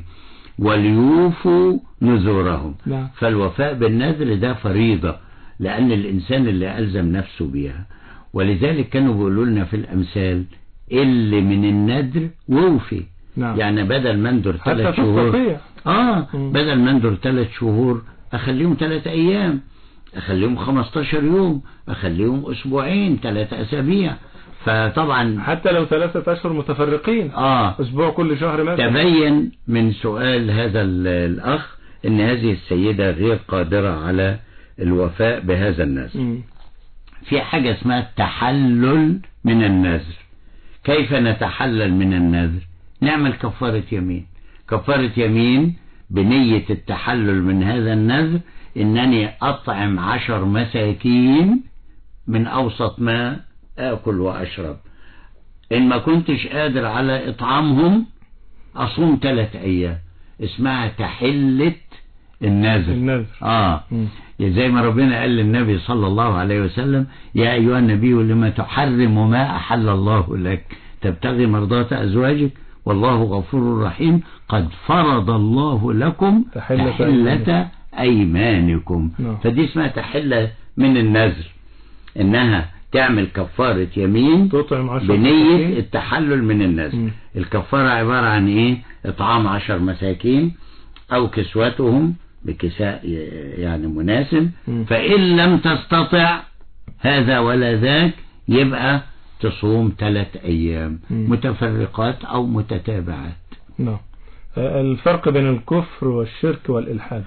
وليوفوا نذورهم نعم فالوفاء بالنذر ده فريضة لأن الإنسان اللي ألزم نفسه بيها ولذلك كانوا بيقولوا لنا في الأمثال اللي من النذر ووفي نعم يعني بدل ما اندر حتى ثلاث شهور تستطيع اه مم. بدل ما اندر ثلاث شهور اخليهم ثلاث ايام اخليهم 15 يوم اخليهم اسبوعين ثلاث اسابيع فطبعا حتى لو ثلاثة أشهر متفرقين اه أسبوع كل شهر مثلا تبين من سؤال هذا ال- الاخ ان هذه السيدة غير قادرة على الوفاء بهذا النذر مم. في حاجة اسمها التحلل من النذر كيف نتحلل من النذر نعمل كفارة يمين كفارة يمين بنية التحلل من هذا النذر انني اطعم عشر مساكين من اوسط ما اكل واشرب ان ما كنتش قادر على اطعامهم اصوم ثلاث ايام اسمها تحلة النذر النذر اه مم. زي ما ربنا قال للنبي صلى الله عليه وسلم يا أيها النبي لما تحرم ما أحل الله لك تبتغي مرضات أزواجك والله غفور رحيم قد فرض الله لكم تحلة تحلة أيمانكم نعم. فدي اسمها تحلة من النذر إنها تعمل كفارة يمين تطعم عشر بنية مساكين. التحلل من النذر مم. الكفارة عبارة عن ايه اطعام عشر مساكين او كسوتهم بكساء يعني مناسب مم. فان لم تستطع هذا ولا ذاك يبقى تصوم ثلاث ايام مم. متفرقات او متتابعات نعم آه، الفرق بين الكفر والشرك والإلحاد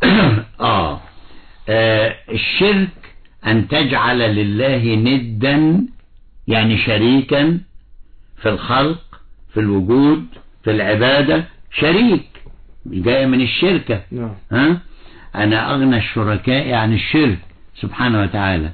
آه. آه الشرك أن تجعل لله ندا يعني شريكا في الخلق في الوجود في العبادة شريك جاي من الشركة نعم ها أنا أغنى الشركاء عن الشرك سبحانه وتعالى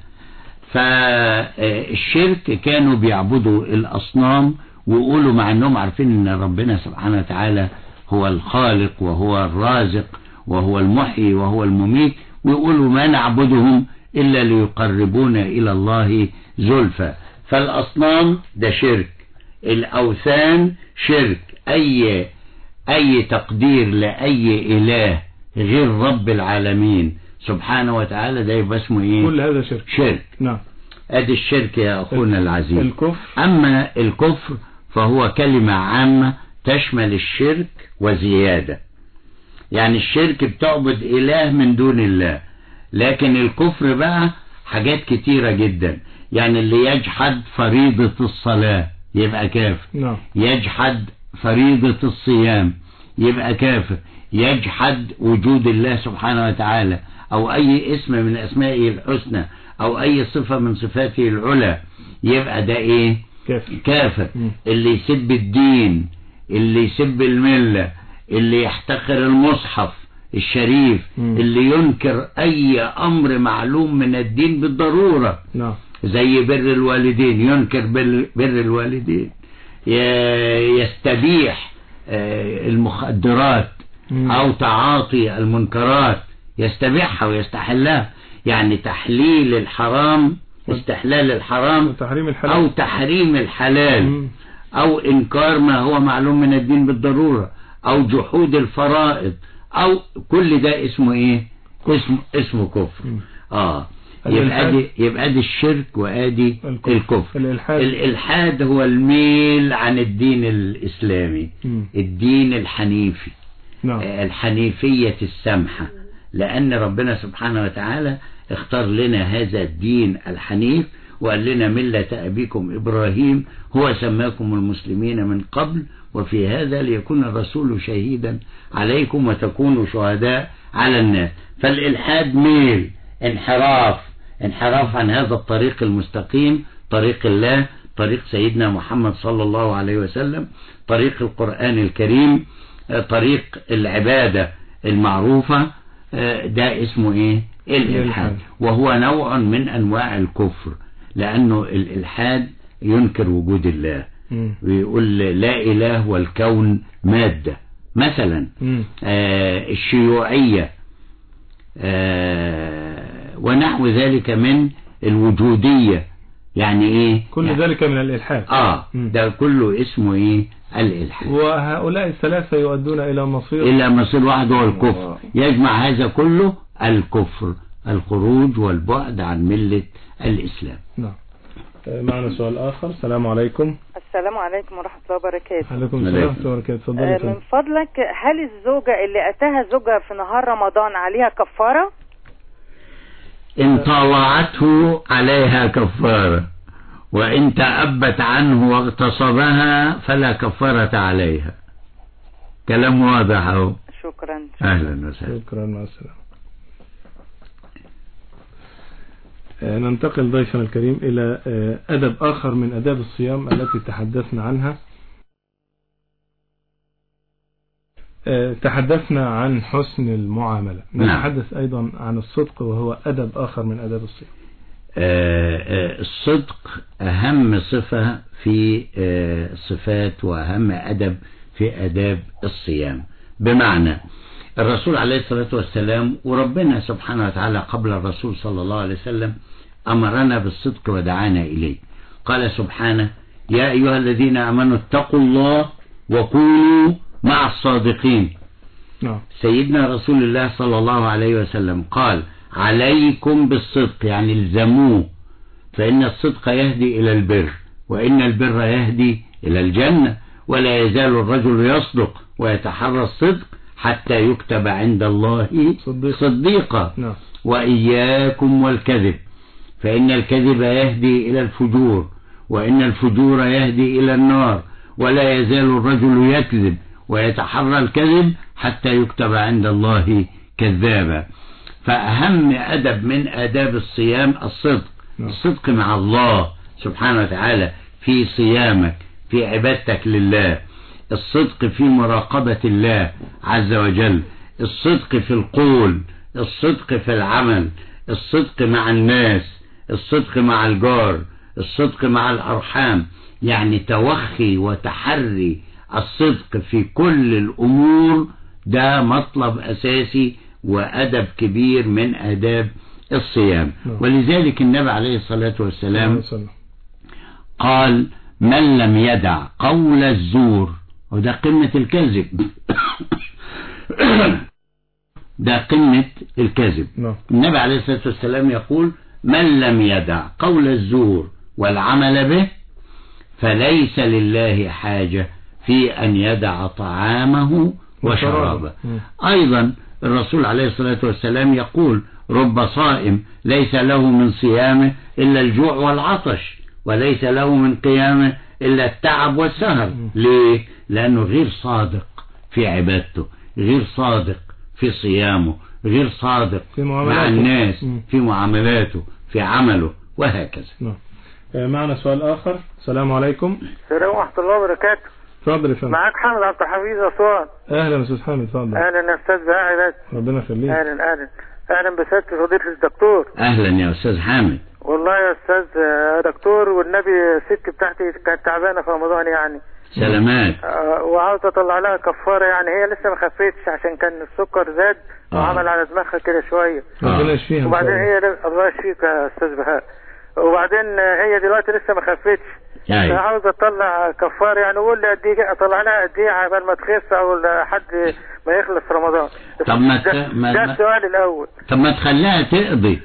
فالشرك كانوا بيعبدوا الأصنام ويقولوا مع أنهم عارفين أن ربنا سبحانه وتعالى هو الخالق وهو الرازق وهو المحيي وهو المميت ويقولوا ما نعبدهم إلا ليقربونا إلى الله زلفى فالأصنام ده شرك الأوثان شرك أي أي تقدير لأي إله غير رب العالمين سبحانه وتعالى ده يبقى اسمه إيه كل هذا شرك شرك نعم ادي الشرك يا اخونا العزيز الكفر اما الكفر فهو كلمة عامة تشمل الشرك وزيادة يعني الشرك بتعبد اله من دون الله لكن الكفر بقى حاجات كتيرة جدا يعني اللي يجحد فريضة الصلاة يبقى كافر نعم يجحد فريضة الصيام يبقى كافر يجحد وجود الله سبحانه وتعالى او اي اسم من اسمائه الحسنى او اي صفة من صفاته العلى يبقى ده ايه كافر كافر مم. اللي يسب الدين اللي يسب الملة اللي يحتقر المصحف الشريف مم. اللي ينكر اي امر معلوم من الدين بالضرورة نعم زي بر الوالدين ينكر بر, بر الوالدين ي- يستبيح آه، المخدرات مم. او تعاطي المنكرات يستبيحها ويستحلها يعني تحليل الحرام استحلال الحرام وتحريم او الحلال تحريم الحلال مم. او انكار ما هو معلوم من الدين بالضرورة او جحود الفرائض او كل ده اسمه ايه اسمه اسمه كفر مم. اه يبقى الإلحاد. دي يبقى دي الشرك وادي الكفر. الكفر الإلحاد. الالحاد هو الميل عن الدين الاسلامي مم. الدين الحنيفي نعم الحنيفية السمحة لأن ربنا سبحانه وتعالى اختار لنا هذا الدين الحنيف وقال لنا ملة أبيكم إبراهيم هو سماكم المسلمين من قبل وفي هذا ليكون الرسول شهيدا عليكم وتكونوا شهداء على الناس فالإلحاد ميل انحراف انحراف عن هذا الطريق المستقيم طريق الله طريق سيدنا محمد صلى الله عليه وسلم طريق القرآن الكريم آه، طريق العبادة المعروفة آه، ده اسمه ايه الإلحاد الإلحاد. وهو نوع من أنواع الكفر لأنه الإلحاد ينكر وجود الله مم. ويقول لا إله والكون مادة مثلا مم. آه، الشيوعية آه، ونحو ذلك من الوجودية يعني ايه كل يعني ذلك من الإلحاد اه مم. ده كله اسمه ايه الإلحاد وهؤلاء الثلاثة يؤدون إلى مصير إلا مصير واحد هو الكفر الله. يجمع هذا كله الكفر الخروج والبعد عن ملة الإسلام نعم آه، معنا سؤال آخر السلام عليكم السلام عليكم ورحمة الله وبركاته عليكم عليكم. السلام ورحمة الله وبركاته تفضل يا آه، فندم. من فضلك هل الزوجة اللي أتاها زوجها في نهار رمضان عليها كفارة؟ إن طاوعته عليها كفارة وإن تأبت عنه واغتصبها فلا كفارة عليها كلام واضح أهو شكرا أهلا وسهلا شكرا مع السلامة آه، ننتقل ضيفنا الكريم إلى آه، أدب آخر من أداب الصيام التي تحدثنا عنها آه، تحدثنا عن حسن المعاملة نعم. نتحدث أيضا عن الصدق وهو أدب آخر من أداب الصيام آه، آه، الصدق أهم صفة في آه، صفات وأهم أدب في أداب الصيام بمعنى الرسول عليه الصلاة والسلام وربنا سبحانه وتعالى قبل الرسول صلى الله عليه وسلم أمرنا بالصدق ودعانا إليه قال سبحانه يا أيها الذين آمنوا اتقوا الله وكونوا مع الصادقين نعم سيدنا رسول الله صلى الله عليه وسلم قال عليكم بالصدق يعني الزموه فإن الصدق يهدي إلى البر وإن البر يهدي إلى الجنة ولا يزال الرجل يصدق ويتحرى الصدق حتى يكتب عند الله صديق. صديقا نعم وإياكم والكذب فإن الكذب يهدي إلى الفجور وإن الفجور يهدي إلى النار ولا يزال الرجل يكذب ويتحرى الكذب حتى يكتب عند الله كذابا فأهم أدب من آداب الصيام الصدق نعم. الصدق مع الله سبحانه وتعالى في صيامك في عبادتك لله الصدق في مراقبة الله عز وجل الصدق في القول الصدق في العمل الصدق مع الناس الصدق مع الجار الصدق مع الأرحام يعني توخي وتحري الصدق في كل الأمور ده مطلب أساسي وأدب كبير من آداب الصيام نعم. ولذلك النبي عليه الصلاة والسلام وسلم. قال من لم يدع قول الزور وده قمة الكذب ده قمة الكذب نعم النبي عليه الصلاة والسلام يقول من لم يدع قول الزور والعمل به فليس لله حاجة في أن يدع طعامه وشرابه مم. أيضا الرسول عليه الصلاة والسلام يقول رب صائم ليس له من صيامه إلا الجوع والعطش وليس له من قيامه إلا التعب والسهر ليه؟ لأنه غير صادق في عبادته غير صادق في صيامه غير صادق في مع معاملاته. الناس مم. في معاملاته في عمله وهكذا نعم آه، معنا سؤال آخر السلام عليكم السلام ورحمة الله وبركاته اتفضل يا فندم معاك حامد عبد الحفيظ أسوان أهلا أستاذ حامد اتفضل أهلا يا أستاذ بهاء عباد ربنا يخليك أهلا أهلا أهلا بسيادة فضيلة الدكتور أهلا يا أستاذ حامد والله يا أستاذ آه، دكتور والنبي الست بتاعتي كانت تعبانة في رمضان يعني سلامات آه، وعاوز أطلع لها كفارة يعني هي لسه ما خفتش عشان كان السكر زاد آه. وعمل على دماغها كده شوية ربنا يشفيها إن شاء وبعدين الله. هي ل- الله يشفيك يا أستاذ بهاء وبعدين آه، هي دلوقتي لسه ما خفتش أيوة. عاوز اطلع كفاره يعني قول لي قد ايه اطلع لها قد ايه عبال ما تخف او لحد ما يخلص رمضان طب ما ت- ده, ما- ده ما- السؤال الاول طب ما تخليها تقضي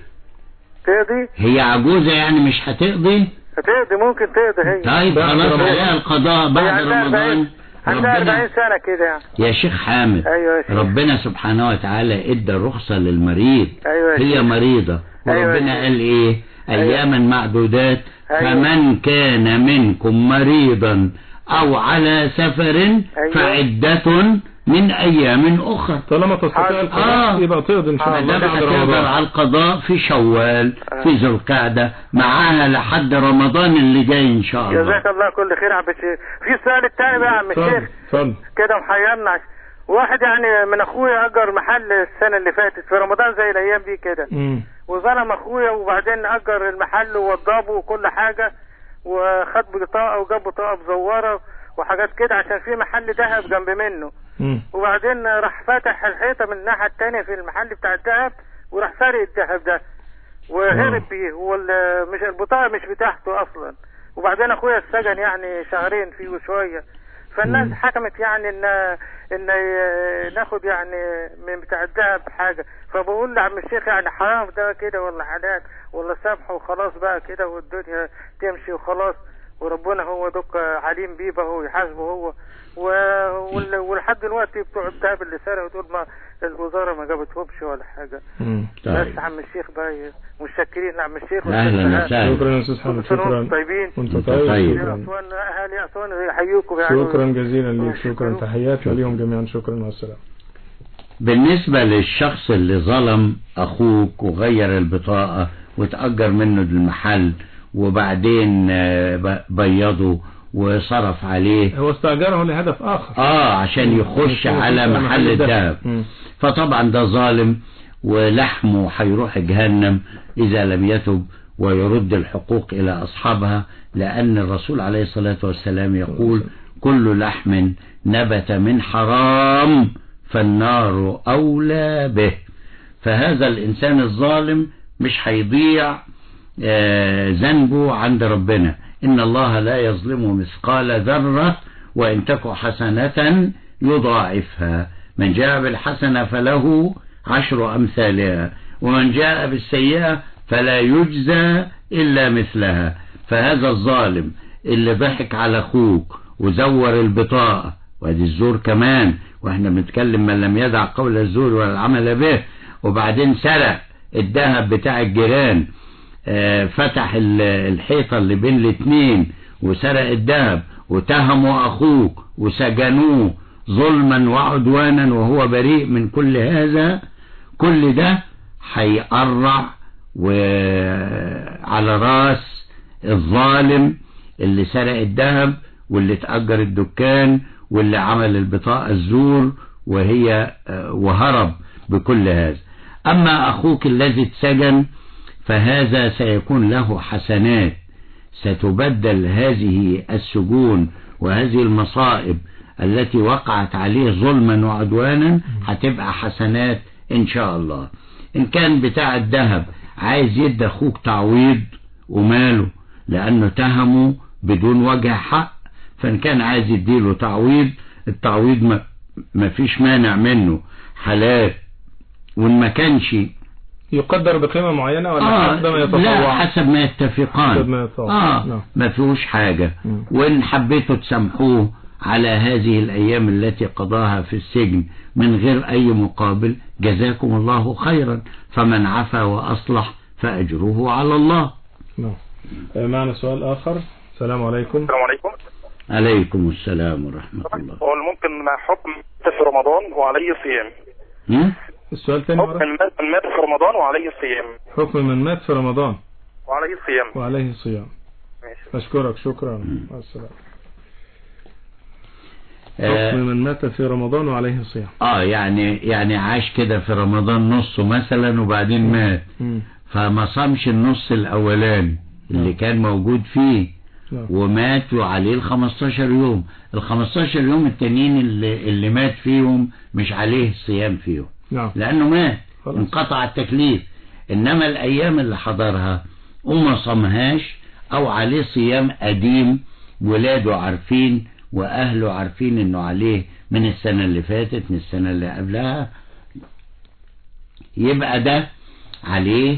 تقضي هي عجوزة يعني مش هتقضي هتقضي ممكن تقضي هي طيب بعد خلاص رمضان. عليها القضاء هي بعد عندها رمضان 40 عندها 40 ربنا سنه كده يعني يا شيخ حامد ايوه يا شيخ ربنا سبحانه وتعالى ادى الرخصة للمريض ايوه يا هي شيخ. مريضة أيوة يا وربنا شيخ. قال ايه اياما معدودات أيوة. فمن كان منكم مريضا او على سفر أيوة. فعدة من ايام اخرى طالما تستطيع حاضر. القضاء آه. يبقى تقضي إن شاء ما الله دام بعد هتقدر رمضان على القضاء في شوال آه. في ذو القعدة معاها لحد رمضان اللي جاي ان شاء الله جزاك الله كل خير يا عم الشيخ في السؤال الثاني بقى يا عم اتفضل الشيخ اتفضل كده محيرنا عش- واحد يعني من اخويا اجر محل السنه اللي فاتت في رمضان زي الايام دي كده مم. وظلم اخويا وبعدين اجر المحل ووضبه وكل حاجه وخد بطاقه وجاب بطاقه مزوره وحاجات كده عشان في محل ذهب جنب منه مم. وبعدين راح فاتح الحيطه من الناحيه التانية في المحل بتاع الذهب وراح سارق الذهب ده وهرب بيه وال- مش البطاقه مش بتاعته اصلا وبعدين اخويا اتسجن يعني شهرين فيه وشويه فالناس مم. حكمت يعني ان ان ي- ناخد يعني من بتاع الذهب حاجه فبقول لعم الشيخ يعني حرام ده كده ولا حلال ولا سامحه وخلاص بقى كده والدنيا تمشي وخلاص وربنا هو دك عليم بيه بقى هو يحاسبه هو و- وال- ولحد دلوقتي بتوع الذهب اللي سرقوا دول ما الوزاره ما جابتهمش ولا حاجه مم. طيب. بس عم الشيخ بقى متشكرين عم الشيخ أهلا وسهلا. شكرا يا أستاذ حامد كل سنة شكرا وانتم طيبين وانت وانت طيب طيب. شكرا أسوان أهالي أسوان يحييكم يعني شكرا جزيلا ليك شكرا. شكرا تحياتنا ليهم جميعا شكرا مع السلامة بالنسبة للشخص اللي ظلم أخوك وغير البطاقة وتأجر منه المحل وبعدين آه، ب- بيضه وصرف عليه هو استأجره لهدف آخر اه عشان يخش على محل الذهب مم. فطبعا ده ظالم ولحمه هيروح جهنم إذا لم يتب ويرد الحقوق إلى أصحابها لأن الرسول عليه الصلاة والسلام يقول كل لحم نبت من حرام فالنار أولى به فهذا الإنسان الظالم مش هيضيع آه، ذنبه عند ربنا إن الله لا يظلم مثقال ذرة وإن تك حسنة يضاعفها من جاء بالحسنة فله عشر أمثالها ومن جاء بالسيئة فلا يجزى إلا مثلها فهذا الظالم اللي ضحك على أخوك وزور البطاقة وادي الزور كمان واحنا بنتكلم من لم يدع قول الزور والعمل به وبعدين سرق الذهب بتاع الجيران آه، فتح ال- الحيطة اللي بين الاتنين وسرق الذهب وتهموا أخوك وسجنوه ظلما وعدوانا وهو بريء من كل هذا كل ده هيقرع وعلى راس الظالم اللي سرق الذهب واللي تأجر الدكان واللي عمل البطاقة الزور وهي آه، وهرب بكل هذا أما أخوك الذي اتسجن فهذا سيكون له حسنات ستبدل هذه السجون وهذه المصائب التي وقعت عليه ظلما وعدوانا هتبقى حسنات ان شاء الله ان كان بتاع الذهب عايز يدي اخوك تعويض وماله لانه تهمه بدون وجه حق فان كان عايز يديله تعويض التعويض ما, ما فيش مانع منه حلال وان ما كانش يقدر بقيمة معينة ولا آه حسب ما لا يتطوع حسب ما يتفقان حسب ما يتطوع اه نعم. ما فيهوش حاجة مم. وإن حبيتوا تسامحوه على هذه الأيام التي قضاها في السجن من غير أي مقابل جزاكم الله خيرا فمن عفا وأصلح فأجره على الله نعم آه، معنا سؤال آخر السلام عليكم السلام عليكم عليكم السلام ورحمة الله هو ممكن حكم في رمضان وعليه صيام هم؟ السؤال تاني حكم مرة المات من مات في رمضان وعليه صيام حكم من مات في رمضان وعليه صيام وعليه صيام ماشي أشكرك شكرا مع السلامة آه. حكم من مات في رمضان وعليه صيام اه يعني يعني عاش كده في رمضان نصه مثلا وبعدين مات مم. فما صامش النص الاولاني اللي كان موجود فيه نعم. ومات وعليه ال 15 يوم ال 15 يوم التانيين اللي, اللي مات فيهم مش عليه الصيام فيهم نعم لانه مات خلاص. انقطع التكليف انما الايام اللي حضرها وما صامهاش او عليه صيام قديم ولاده عارفين واهله عارفين انه عليه من السنة اللي فاتت من السنة اللي قبلها يبقى ده عليه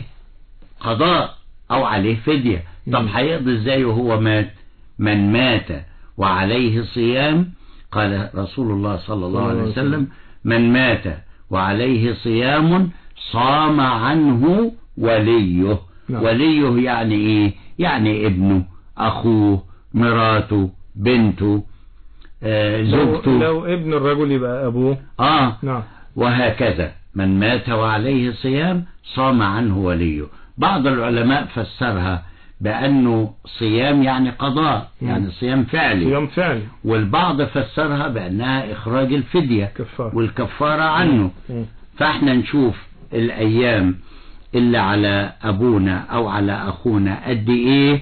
قضاء او عليه فدية طب مم. هيقضي ازاي وهو مات من مات وعليه صيام قال رسول الله صلى الله عليه وسلم من مات وعليه صيام صام عنه وليه نعم. وليه يعني ايه يعني ابنه اخوه مراته بنته آه لو, زوجته لو ابن الرجل يبقى أبوه اه نعم وهكذا من مات وعليه صيام صام عنه وليه بعض العلماء فسرها بأنه صيام يعني قضاء مم. يعني صيام فعلي صيام فعلي والبعض فسرها بأنها إخراج الفدية كفار والكفارة عنه مم. فاحنا نشوف الأيام اللي على أبونا أو على أخونا قد إيه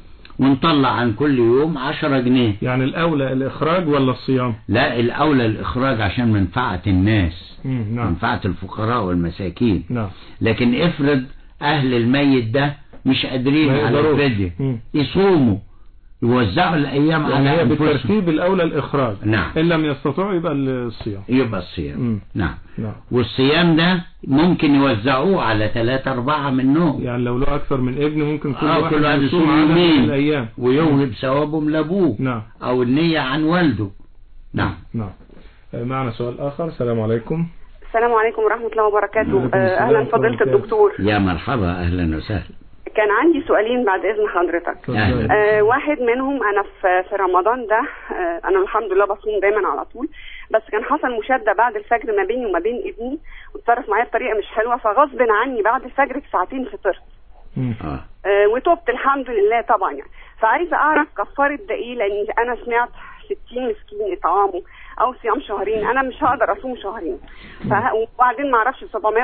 ونطلع عن كل يوم عشرة جنيه يعني الأولى الإخراج ولا الصيام لا الأولى الإخراج عشان منفعة الناس مم. نعم منفعة الفقراء والمساكين نعم لكن افرض أهل الميت ده مش قادرين ما على يقدروش. الفدية مم. يصوموا يوزعوا الأيام يعني على هي أنفسهم بالترتيب الأولى الإخراج نعم إن لم يستطيعوا يبقى الصيام يبقى الصيام مم. نعم نعم والصيام ده ممكن يوزعوه على ثلاثة أربعة منهم يعني لو له أكثر من ابن ممكن كل آه، واحد كل واحد يصوم يصوم عدد من يومين. الأيام ويوهب ثوابهم لأبوه نعم أو النية عن والده نعم نعم آه، معنا سؤال آخر السلام عليكم السلام عليكم ورحمة الله وبركاته وعليكم آه، السلام أهلا ورحمة فضيلة الله الدكتور يا مرحبا أهلا وسهلا كان عندي سؤالين بعد إذن حضرتك أهلا آه واحد منهم أنا في في رمضان ده آه أنا الحمد لله بصوم دايما على طول بس كان حصل مشادة بعد الفجر ما بيني وما بين ابني وتصرف معايا بطريقة مش حلوة فغصب عني بعد الفجر بساعتين فطرت مم. آه. آه وتوبت الحمد لله طبعا يعني فعايزة أعرف كفارة ده إيه لأن أنا سمعت 60 مسكين إطعامه أو صيام شهرين أنا مش هقدر أصوم شهرين فه... وبعدين ما أعرفش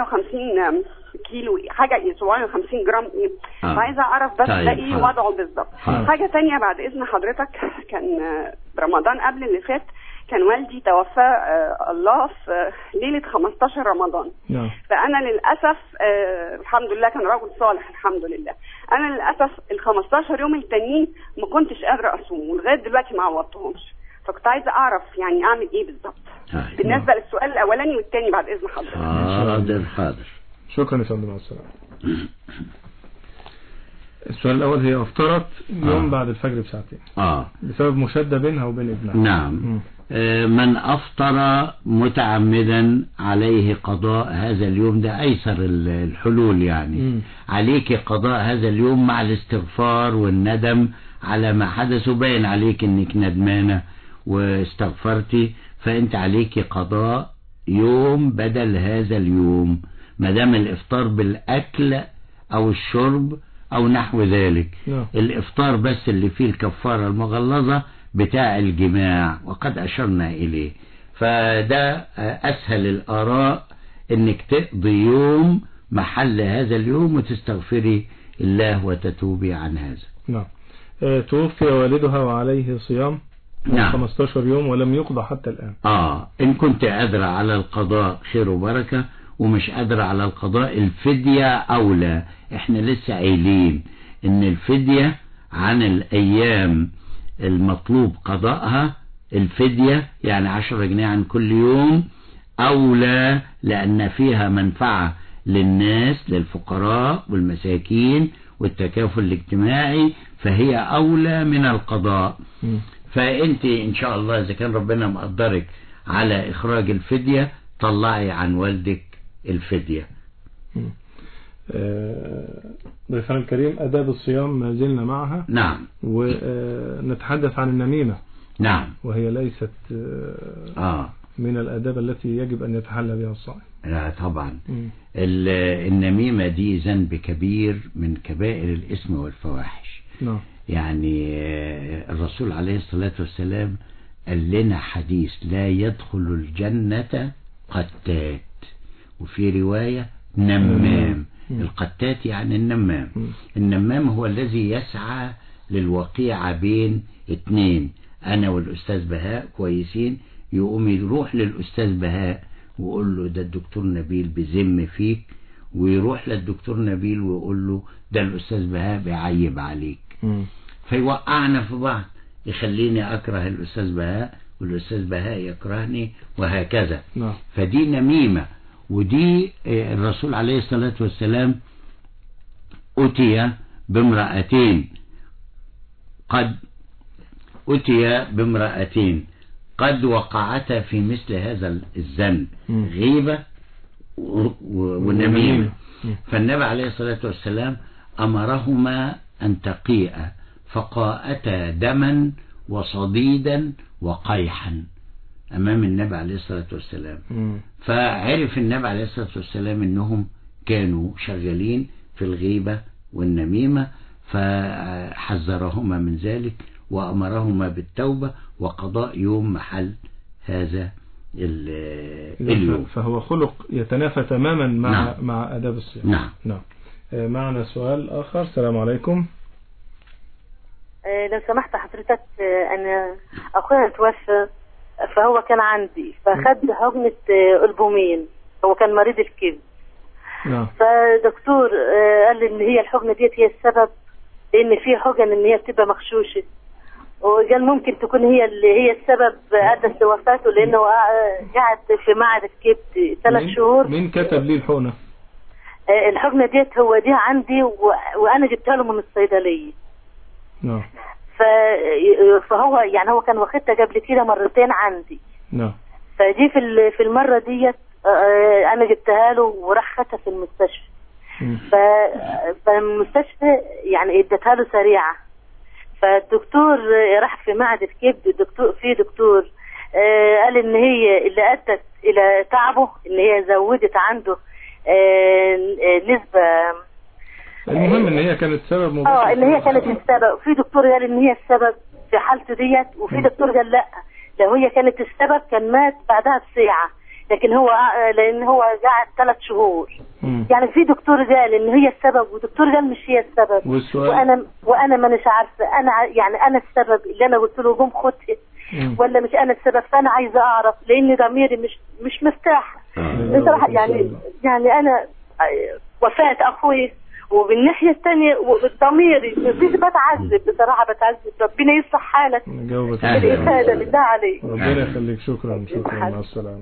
750 كيلو إيه، حاجة إيه 750 جرام إيه آه. فعايزة أعرف بس طيب، ده إيه حاضر. وضعه بالظبط حاضر. حاجة تانية بعد إذن حضرتك كان آه، رمضان قبل اللي فات كان والدي توفى آه الله في آه، ليلة 15 رمضان نعم فانا للاسف آه الحمد لله كان رجل صالح الحمد لله انا للاسف ال 15 يوم التانيين ما كنتش قادره اصوم ولغايه دلوقتي ما عوضتهمش فكنت عايزه اعرف يعني اعمل ايه بالظبط طيب. بالنسبه للسؤال الاولاني والتاني بعد اذن حضرتك حاضر حاضر شكرا يا فندم على السلامة السؤال الأول هي أفطرت يوم آه. بعد الفجر بساعتين آه بسبب مشادة بينها وبين ابنها نعم مم. آه، من أفطر متعمدا عليه قضاء هذا اليوم ده أيسر ال- الحلول يعني مم. عليك قضاء هذا اليوم مع الاستغفار والندم على ما حدث وباين عليك انك ندمانة واستغفرتي فانت عليك قضاء يوم بدل هذا اليوم ما دام الافطار بالاكل او الشرب او نحو ذلك نعم. الافطار بس اللي فيه الكفارة المغلظة بتاع الجماع وقد اشرنا اليه فده آه، اسهل الاراء انك تقضي يوم محل هذا اليوم وتستغفري الله وتتوبي عن هذا نعم آه، توفي والدها وعليه صيام نعم. 15 يوم ولم يقضى حتى الآن آه إن كنت قادرة على القضاء خير وبركة ومش قادرة على القضاء الفدية أولى إحنا لسه قايلين إن الفدية عن الأيام المطلوب قضائها الفدية يعني عشرة جنيه عن كل يوم أولى لأن فيها منفعة للناس للفقراء والمساكين والتكافل الاجتماعي فهي أولى من القضاء مم. فأنت إن شاء الله إذا كان ربنا مقدرك على إخراج الفدية طلعي عن والدك الفدية آه، ضيفنا الكريم أداب الصيام ما زلنا معها نعم ونتحدث عن النميمة نعم وهي ليست آه، آه من الآداب التي يجب أن يتحلى بها الصائم لا طبعا مم. ال- النميمة دي ذنب كبير من كبائر الإثم والفواحش نعم يعني آه، الرسول عليه الصلاة والسلام قال لنا حديث لا يدخل الجنة قتات وفي رواية نمام مم. القتات يعني النمام مم. النمام هو الذي يسعى للوقيعة بين اتنين أنا والأستاذ بهاء كويسين يقوم يروح للأستاذ بهاء ويقول له ده الدكتور نبيل بذم فيك ويروح للدكتور نبيل ويقول له ده الأستاذ بهاء بيعيب عليك مم. فيوقعنا في بعض يخليني أكره الأستاذ بهاء والأستاذ بهاء يكرهني وهكذا نعم فدي نميمة ودي آه، الرسول عليه الصلاة والسلام أتي بامرأتين قد أتي بامرأتين قد وقعتا في مثل هذا الذنب مم. غيبة و- و- ونميمة مم. فالنبي عليه الصلاة والسلام أمرهما أن تقيئا فقاءتا دما وصديدا وقيحا أمام النبي عليه الصلاة والسلام مم. فعرف النبي عليه الصلاة والسلام أنهم كانوا شغالين في الغيبة والنميمة فحذرهما من ذلك وأمرهما بالتوبة وقضاء يوم محل هذا ال- اليوم فهو خلق يتنافى تماما مع نعم. مع آداب الصيام نعم نعم آه، معنا سؤال آخر السلام عليكم آه، لو سمحت حضرتك آه، انا اخويا توفى فهو كان عندي فخد حقنة آه، البومين هو كان مريض الكبد نعم فدكتور آه، قال لي ان هي الحقنة ديت هي السبب لان في حقن ان هي بتبقى مغشوشة وقال ممكن تكون هي اللي هي السبب ادت لوفاته لانه آه، قعد في معهد الكبد ثلاث مين- شهور مين كتب لي الحقنة آه، الحقنة ديت هو دي عندي و... وانا جبتها له من الصيدلية نعم ف... فهو يعني هو كان واخدها قبل كده مرتين عندي نعم فجي في ال- في المره ديت آه، انا جبتها له وراح خدها في المستشفى مم. ف... فالمستشفى يعني ادتها له سريعه فالدكتور آه، راح في معهد الكبد الدكتور في دكتور آه، قال ان هي اللي ادت الى تعبه ان هي زودت عنده آه، آه، نسبه المهم ان هي كانت سبب مباشر اه ان هي كانت السبب في دكتور قال ان هي السبب في حالته ديت وفي دكتور قال لا لو هي كانت السبب كان مات بعدها بساعه لكن هو آه، لان هو قعد ثلاث شهور مم. يعني في دكتور قال ان هي السبب ودكتور قال مش هي السبب والسؤال وانا وانا مانيش عارفه انا ع- يعني انا السبب اللي انا قلت له قوم خدها مم. ولا مش انا السبب فانا عايزه اعرف لان ضميري مش مش مرتاح بصراحه يعني يعني انا آه، وفاه اخوي وبالناحيه الثانيه ضميري مش بتعذب بصراحه بتعذب ربنا يصلح حالك نجاوبك بالافاده بالله عليك ربنا يخليك شكرا شكرا مع السلامة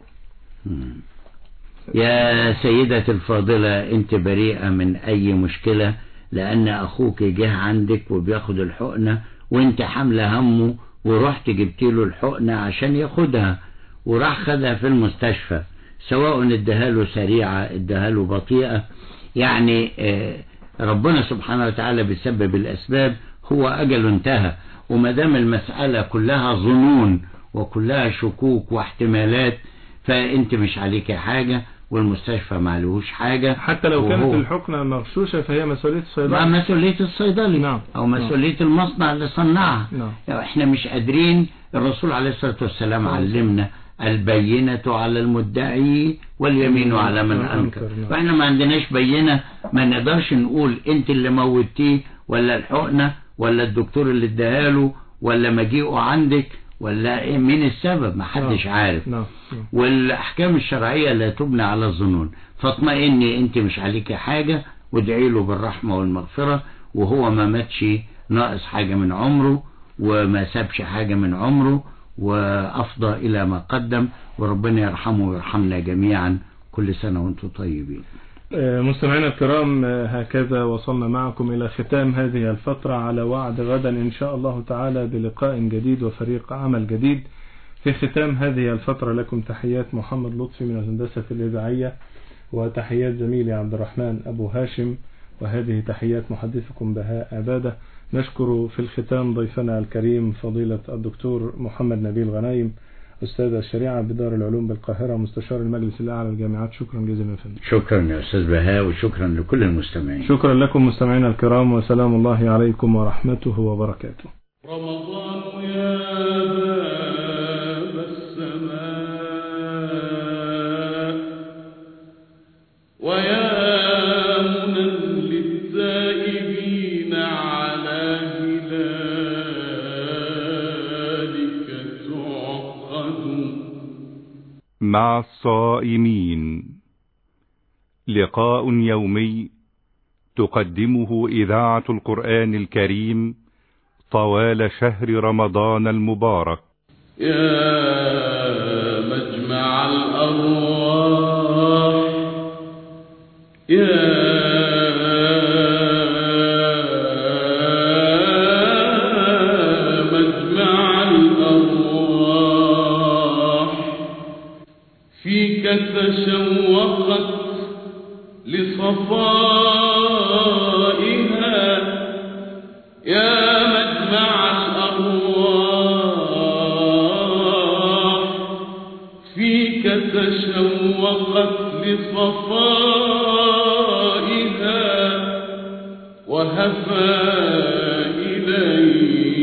يا سيدتي الفاضلة انت بريئة من اي مشكلة لان اخوك جه عندك وبياخد الحقنة وانت حاملة همه ورحت جبت له الحقنة عشان ياخدها وراح خدها في المستشفى سواء اداها له سريعة اداها له بطيئة يعني آه، ربنا سبحانه وتعالى بيسبب الاسباب هو اجله انتهى وما دام المسألة كلها ظنون وكلها شكوك واحتمالات فانت مش عليك حاجة والمستشفى ما عليهوش حاجة حتى لو كانت وهو- الحقنة مغشوشة فهي مسؤولية الصيدلة مع مسؤولية الصيدلي نعم. او مسؤولية المصنع اللي صنعها نعم يعني احنا مش قادرين الرسول عليه الصلاة والسلام علمنا البينة على المدعي واليمين على من أنكر نعم. واحنا ما عندناش بينة ما نقدرش نقول انت اللي موتيه ولا الحقنة ولا الدكتور اللي اداها له ولا مجيئه عندك ولا ايه مين السبب ما حدش نعم. عارف نعم نعم. والاحكام الشرعيه لا تبنى على الظنون فاطمئني انت مش عليك حاجه وادعي له بالرحمه والمغفره وهو ما ماتش ناقص حاجه من عمره وما سابش حاجه من عمره وافضى الى ما قدم وربنا يرحمه ويرحمنا جميعا كل سنه وانتم طيبين آه، مستمعينا الكرام آه، هكذا وصلنا معكم إلى ختام هذه الفترة على وعد غدا إن شاء الله تعالى بلقاء جديد وفريق عمل جديد في ختام هذه الفترة لكم تحيات محمد لطفي من الهندسة الإذاعية وتحيات زميلي عبد الرحمن أبو هاشم وهذه تحيات محدثكم بهاء عبادة نشكر في الختام ضيفنا الكريم فضيلة الدكتور محمد نبيل غنايم أستاذ الشريعة بدار العلوم بالقاهرة مستشار المجلس الأعلى للجامعات شكرا جزيلا يا فندم شكرا يا استاذ بهاء وشكرا لكل المستمعين شكرا لكم مستمعينا الكرام وسلام الله عليكم ورحمته وبركاته رمضان يا باب السماء ويا منى للتائبين على هلالك تعقد مع الصائمين لقاء يومي تقدمه إذاعة القرآن الكريم طوال شهر رمضان المبارك يا مجمع الأرواح يا مجمع الأرواح فيك تشوقت لصفائها يا مجمع الأرواح فيك تشوقت لصفائها وهفى إليك